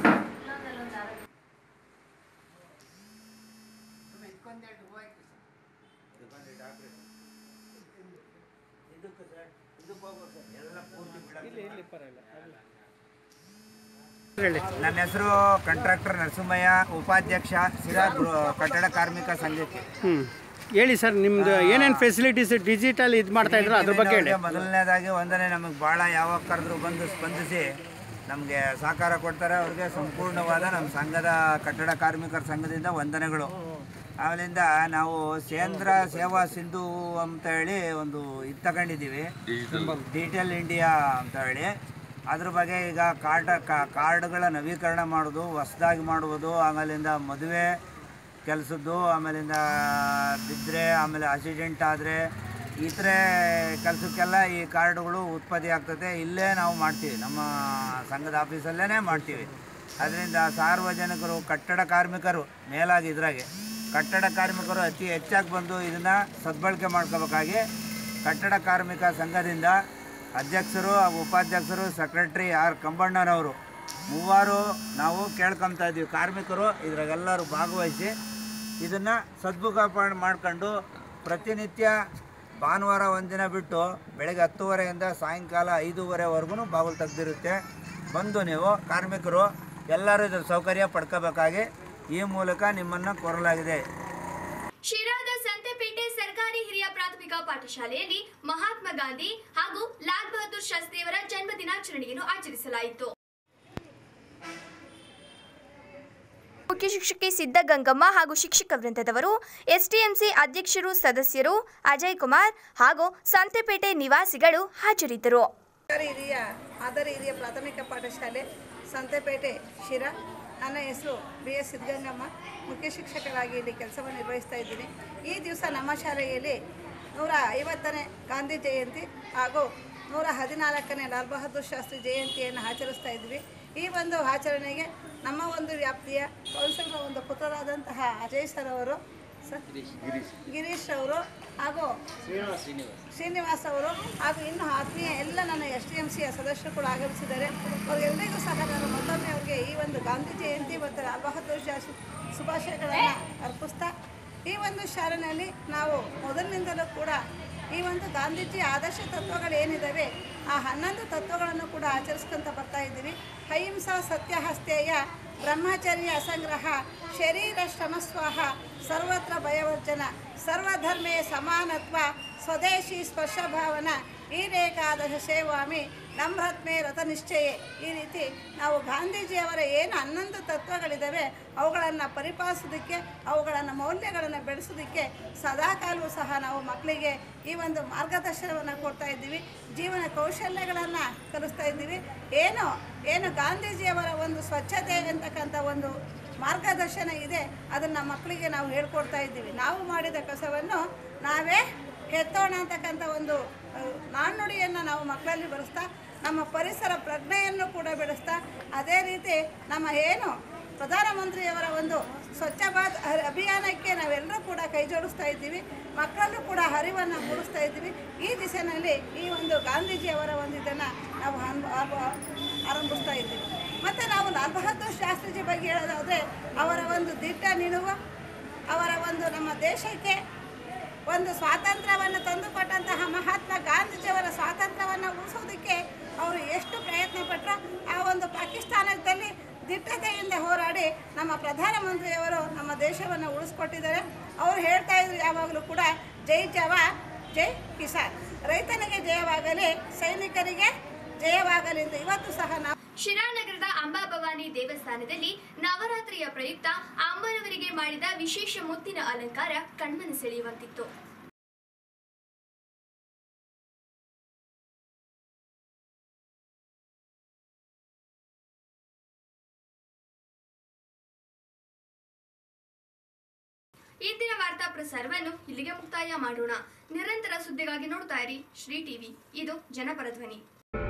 ನನ್ನ ಹೆಸರು ಕಾಂಟ್ರಾಕ್ಟರ್ ನರಸಿಂಹಯ್ಯ ಉಪಾಧ್ಯಕ್ಷ ಸಿರಾ ಗೃಹ ಕಟ್ಟಡ ಕಾರ್ಮಿಕ ಸಂಘಕ್ಕೆ ಹ್ಞೂ ಹೇಳಿ ಸರ್ ನಿಮ್ದು ಏನೇನು ಫೆಸಿಲಿಟೀಸ್ ಡಿಜಿಟಲ್ ಇದು ಮಾಡ್ತಾ ಇದ್ರು ಅದ್ರ ಬಗ್ಗೆ ಹೇಳಿ ಮೊದಲನೇದಾಗಿ ಒಂದನೇ ನಮಗೆ ಭಾಳ ಯಾವಾಗ ಕರೆದ್ರು ಬಂದು ಸ್ಪಂದಿಸಿ ನಮಗೆ ಸಹಕಾರ ಕೊಡ್ತಾರೆ ಅವ್ರಿಗೆ ಸಂಪೂರ್ಣವಾದ ನಮ್ಮ ಸಂಘದ ಕಟ್ಟಡ ಕಾರ್ಮಿಕರ ಸಂಘದಿಂದ ವಂದನೆಗಳು ಆಮೇಲಿಂದ ನಾವು ಕೇಂದ್ರ ಸೇವಾ ಸಿಂಧು ಅಂತ ಹೇಳಿ ಒಂದು ಇದು ತಗೊಂಡಿದ್ದೀವಿ ಡಿಜಿಟಲ್ ಇಂಡಿಯಾ ಅಂತ ಹೇಳಿ ಅದ್ರ ಬಗ್ಗೆ ಈಗ ಕಾರ್ಡ್ ಕಾರ್ಡ್ಗಳ ನವೀಕರಣ ಮಾಡೋದು ಹೊಸ್ದಾಗಿ ಮಾಡುವುದು ಆಮೇಲಿಂದ ಮದುವೆ ಕೆಲಸದ್ದು ಆಮೇಲಿಂದ ಬಿದ್ದರೆ ಆಮೇಲೆ ಆಕ್ಸಿಡೆಂಟ್ ಆದರೆ ಈ ಥರ ಕೆಲಸಕ್ಕೆಲ್ಲ ಈ ಕಾರ್ಡುಗಳು ಉತ್ಪತ್ತಿ ಆಗ್ತದೆ ಇಲ್ಲೇ ನಾವು ಮಾಡ್ತೀವಿ ನಮ್ಮ ಸಂಘದ ಆಫೀಸಲ್ಲೇ ಮಾಡ್ತೀವಿ ಅದರಿಂದ ಸಾರ್ವಜನಿಕರು ಕಟ್ಟಡ ಕಾರ್ಮಿಕರು ಮೇಲಾಗಿ ಇದ್ರಾಗೆ ಕಟ್ಟಡ ಕಾರ್ಮಿಕರು ಅತಿ ಹೆಚ್ಚಾಗಿ ಬಂದು ಇದನ್ನು ಸದ್ಬಳಕೆ ಮಾಡ್ಕೋಬೇಕಾಗಿ ಕಟ್ಟಡ ಕಾರ್ಮಿಕ ಸಂಘದಿಂದ ಅಧ್ಯಕ್ಷರು ಹಾಗೂ ಉಪಾಧ್ಯಕ್ಷರು ಸೆಕ್ರೆಟ್ರಿ ಆರ್ ಕಂಬಣ್ಣನವರು ಮೂವರು ನಾವು ಕೇಳ್ಕೊತಾ ಇದ್ದೀವಿ ಕಾರ್ಮಿಕರು ಇದ್ರಾಗೆಲ್ಲರೂ ಭಾಗವಹಿಸಿ ಇದನ್ನು ಸದ್ಬಳಕೆ ಮಾಡ್ಕೊಂಡು ಪ್ರತಿನಿತ್ಯ ಭಾನುವಾರ ಒಂದಿನ ಬಿಟ್ಟು ಬೆಳಗ್ಗೆ ಹತ್ತುವರೆಯಿಂದ ಸಾಯಂಕಾಲ ಐದೂವರೆವರೆಗೂ ಬಾಗಿಲು ತೆಗೆದಿರುತ್ತೆ ಬಂದು ನೀವು ಕಾರ್ಮಿಕರು ಎಲ್ಲರೂ ಇದ್ರ ಸೌಕರ್ಯ ಪಡ್ಕೋಬೇಕಾಗಿ ಈ ಮೂಲಕ ನಿಮ್ಮನ್ನು ಕೋರಲಾಗಿದೆ ಶಿರಾದ ಸಂತೆಪೇಟೆ ಸರ್ಕಾರಿ ಹಿರಿಯ ಪ್ರಾಥಮಿಕ ಪಾಠಶಾಲೆಯಲ್ಲಿ ಮಹಾತ್ಮ ಗಾಂಧಿ ಹಾಗೂ ಲಾಲ್ ಬಹದ್ದೂರ್ ಶಾಸ್ತ್ರಿಯವರ ಜನ್ಮ ದಿನಾಚರಣೆಯನ್ನು ಆಚರಿಸಲಾಯಿತು ಮುಖ್ಯ ಶಿಕ್ಷಕಿ ಸಿದ್ದಗಂಗಮ್ಮ ಹಾಗೂ ಶಿಕ್ಷಕ ವೃಂದದವರು ಎಸ್ಟಿಎಂಸಿ ಅಧ್ಯಕ್ಷರು ಸದಸ್ಯರು ಅಜಯ್ ಕುಮಾರ್ ಹಾಗೂ ಸಂತೆಪೇಟೆ ನಿವಾಸಿಗಳು ಹಾಜರಿದ್ದರು ಸರ್ಕಾರಿ ಹಿರಿಯ ಮಾದರಿ ಹಿರಿಯ ಪ್ರಾಥಮಿಕ ಪಾಠಶಾಲೆ ಸಂತೆಪೇಟೆ ಶಿರಾ ನನ್ನ ಹೆಸರು ಬಿ ಎಸ್ ಸಿದ್ಧಗಂಗಮ್ಮ ಮುಖ್ಯ ಶಿಕ್ಷಕರಾಗಿ ಇಲ್ಲಿ ಕೆಲಸವನ್ನು ನಿರ್ವಹಿಸ್ತಾ ಇದ್ದೀನಿ ಈ ದಿವಸ ನಮ್ಮ ಶಾಲೆಯಲ್ಲಿ ನೂರ ಐವತ್ತನೇ ಗಾಂಧಿ ಜಯಂತಿ ಹಾಗೂ ನೂರ ಹದಿನಾಲ್ಕನೇ ಲಾಲ್ ಬಹದ್ದೂರ್ ಶಾಸ್ತ್ರಿ ಜಯಂತಿಯನ್ನು ಆಚರಿಸ್ತಾ ಇದ್ವಿ ಈ ಒಂದು ಆಚರಣೆಗೆ ನಮ್ಮ ಒಂದು ವ್ಯಾಪ್ತಿಯ ಕೌನ್ಸಿಲರ್ ಒಂದು ಪುತ್ರರಾದಂತಹ ಅಜಯ್ ಸರ್ ಅವರು ಸರ್ ಗಿರೀಶ್ ಅವರು ಹಾಗೂ ಶ್ರೀನಿವಾಸ್ ಅವರು ಹಾಗೂ ಇನ್ನು ಆತ್ಮೀಯ ಎಲ್ಲ ನನ್ನ ಎಸ್ ಟಿ ಎಮ್ ಸಿಯ ಸದಸ್ಯರು ಕೂಡ ಆಗಮಿಸಿದ್ದಾರೆ ಅವರೆಲ್ಲರಿಗೂ ಸಹ ನಾನು ಮತ್ತೊಮ್ಮೆ ಅವರಿಗೆ ಈ ಒಂದು ಗಾಂಧಿ ಜಯಂತಿ ಮತ್ತು ಲಾಲ್ ಬಹದ್ದೂರ್ ಶಾಸ್ತ್ರಿ ಶುಭಾಶಯಗಳನ್ನು ಅರ್ಪಿಸ್ತಾ ಈ ಒಂದು ಶಾಲೆಯಲ್ಲಿ ನಾವು ಮೊದಲಿನಿಂದಲೂ ಕೂಡ ಈ ಒಂದು ಗಾಂಧೀಜಿ ಆದರ್ಶ ತತ್ವಗಳು ಏನಿದ್ದಾವೆ ಆ ಹನ್ನೊಂದು ತತ್ವಗಳನ್ನು ಕೂಡ ಆಚರಿಸ್ಕೊಂತ ಬರ್ತಾ ಇದ್ದೀವಿ ಅಹಿಂಸಾ ಸತ್ಯಹಸ್ತೇಯ ಬ್ರಹ್ಮಚರ್ಯ ಅಸಂಗ್ರಹ ಶರೀರ ಶ್ರಮಸ್ವಾಹ ಸರ್ವತ್ರ ಭಯವರ್ಜನ ಸರ್ವಧರ್ಮೇ ಸಮಾನತ್ವ ಸ್ವದೇಶಿ ಸ್ಪರ್ಶಭಾವನ ಈ ರೇಖಾದಶ ಸೇವಾಮಿ ನಮ್ರತ್ಮೆ ರಥನಿಶ್ಚಯೇ ಈ ರೀತಿ ನಾವು ಗಾಂಧೀಜಿಯವರ ಏನು ಹನ್ನೊಂದು ತತ್ವಗಳಿದ್ದಾವೆ ಅವುಗಳನ್ನು ಪರಿಪಾಲಿಸೋದಕ್ಕೆ ಅವುಗಳನ್ನು ಮೌಲ್ಯಗಳನ್ನು ಬೆಳೆಸೋದಕ್ಕೆ ಸದಾಕಾಲವೂ ಸಹ ನಾವು ಮಕ್ಕಳಿಗೆ ಈ ಒಂದು ಮಾರ್ಗದರ್ಶನವನ್ನು ಕೊಡ್ತಾ ಇದ್ದೀವಿ ಜೀವನ ಕೌಶಲ್ಯಗಳನ್ನು ಕಲಿಸ್ತಾ ಇದ್ದೀವಿ ಏನು ಏನು ಗಾಂಧೀಜಿಯವರ ಒಂದು ಸ್ವಚ್ಛತೆ ಅಂತಕ್ಕಂಥ ಒಂದು ಮಾರ್ಗದರ್ಶನ ಇದೆ ಅದನ್ನು ಮಕ್ಕಳಿಗೆ ನಾವು ಹೇಳ್ಕೊಡ್ತಾ ಇದ್ದೀವಿ ನಾವು ಮಾಡಿದ ಕಸವನ್ನು ನಾವೇ ಎತ್ತೋಣ ಅಂತಕ್ಕಂಥ ಒಂದು ಆ, ನಾಣ್ಣುಡಿಯನ್ನು ನಾವು ಮಕ್ಕಳಲ್ಲಿ ಬೆಳೆಸ್ತಾ ನಮ್ಮ ಪರಿಸರ ಪ್ರಜ್ಞೆಯನ್ನು ಕೂಡ ಬೆಳೆಸ್ತಾ ಅದೇ ರೀತಿ ನಮ್ಮ ಏನು ಪ್ರಧಾನಮಂತ್ರಿಯವರ ಒಂದು ಸ್ವಚ್ಛ ಭಾರತ್ ಅ- ಅಭಿಯಾನಕ್ಕೆ ನಾವೆಲ್ಲರೂ ಕೂಡ ಕೈ ಜೋಡಿಸ್ತಾ ಇದ್ದೀವಿ ಮಕ್ಕಳಲ್ಲೂ ಕೂಡ ಅರಿವನ್ನು ಮೂಡಿಸ್ತಾ ಇದ್ದೀವಿ ಈ ದಿಸೆಯಲ್ಲಿ ಈ ಒಂದು ಗಾಂಧೀಜಿಯವರ ಒಂದು ಇದನ್ನು ನಾವು ಅನ್- ಆರ- ಆರಂಭಿಸ್ತಾ ಇದ್ದೀವಿ ಮತ್ತು ನಾವು ಲಾಲ್ ಬಹದ್ದೂರ್ ಶಾಸ್ತ್ರಿಜಿ ಬಗ್ಗೆ ಹೇಳೋದಾದರೆ ಅವರ ಒಂದು ದಿಟ್ಟ ನಿಲುವು ಅವರ ಒಂದು ನಮ್ಮ ದೇಶಕ್ಕೆ ಒಂದು ಸ್ವಾತಂತ್ರ್ಯವನ್ನು ತಂದುಕೊಟ್ಟಂತಹ ಮಹಾತ್ಮ ಗಾಂಧೀಜಿಯವರ ಸ್ವಾತಂತ್ರ್ಯವನ್ನು ಉಳಿಸೋದಕ್ಕೆ ಅವರು ಎಷ್ಟು ಪ್ರಯತ್ನ ಪಟ್ಟರು ಆ ಒಂದು ಪಾಕಿಸ್ತಾನದಲ್ಲಿ ದಿಟ್ಟತೆಯಿಂದ ಹೋರಾಡಿ ನಮ್ಮ ಪ್ರಧಾನಮಂತ್ರಿಯವರು ನಮ್ಮ ದೇಶವನ್ನು ಉಳಿಸ್ಕೊಟ್ಟಿದ್ದಾರೆ ಅವರು ಹೇಳ್ತಾ ಇದ್ರು ಯಾವಾಗಲೂ ಕೂಡ ಜೈ ಜವಾನ್ ಜೈ ಕಿಸಾನ್ ರೈತನಿಗೆ ಜಯವಾಗಲಿ ಸೈನಿಕರಿಗೆ ಜಯವಾಗಲಿ ಅಂತ ಇವತ್ತು ಸಹ ನಾವು ಶಿರಾ ನಗರದ ಅಂಬಾಭವಾನಿ ದೇವಸ್ಥಾನದಲ್ಲಿ ನವರಾತ್ರಿಯ ಪ್ರಯುಕ್ತ ಅಮ್ಮನವರಿಗೆ ಮಾಡಿದ ವಿಶೇಷ ಮುತ್ತಿನ ಅಲಂಕಾರ ಕಣ್ಮನ ಸೆಳೆಯುವಂತಿತ್ತು ಇಂದಿನ ವಾರ್ತಾ ಪ್ರಸಾರವನ್ನು ಇಲ್ಲಿಗೆ ಮುಕ್ತಾಯ ಮಾಡೋಣ ನಿರಂತರ ಸುದ್ದಿಗಾಗಿ ನೋಡ್ತಾ ಇರಿ ಶ್ರೀ ಟಿವಿ ಇದು ಜನಪರ ಧ್ವನಿ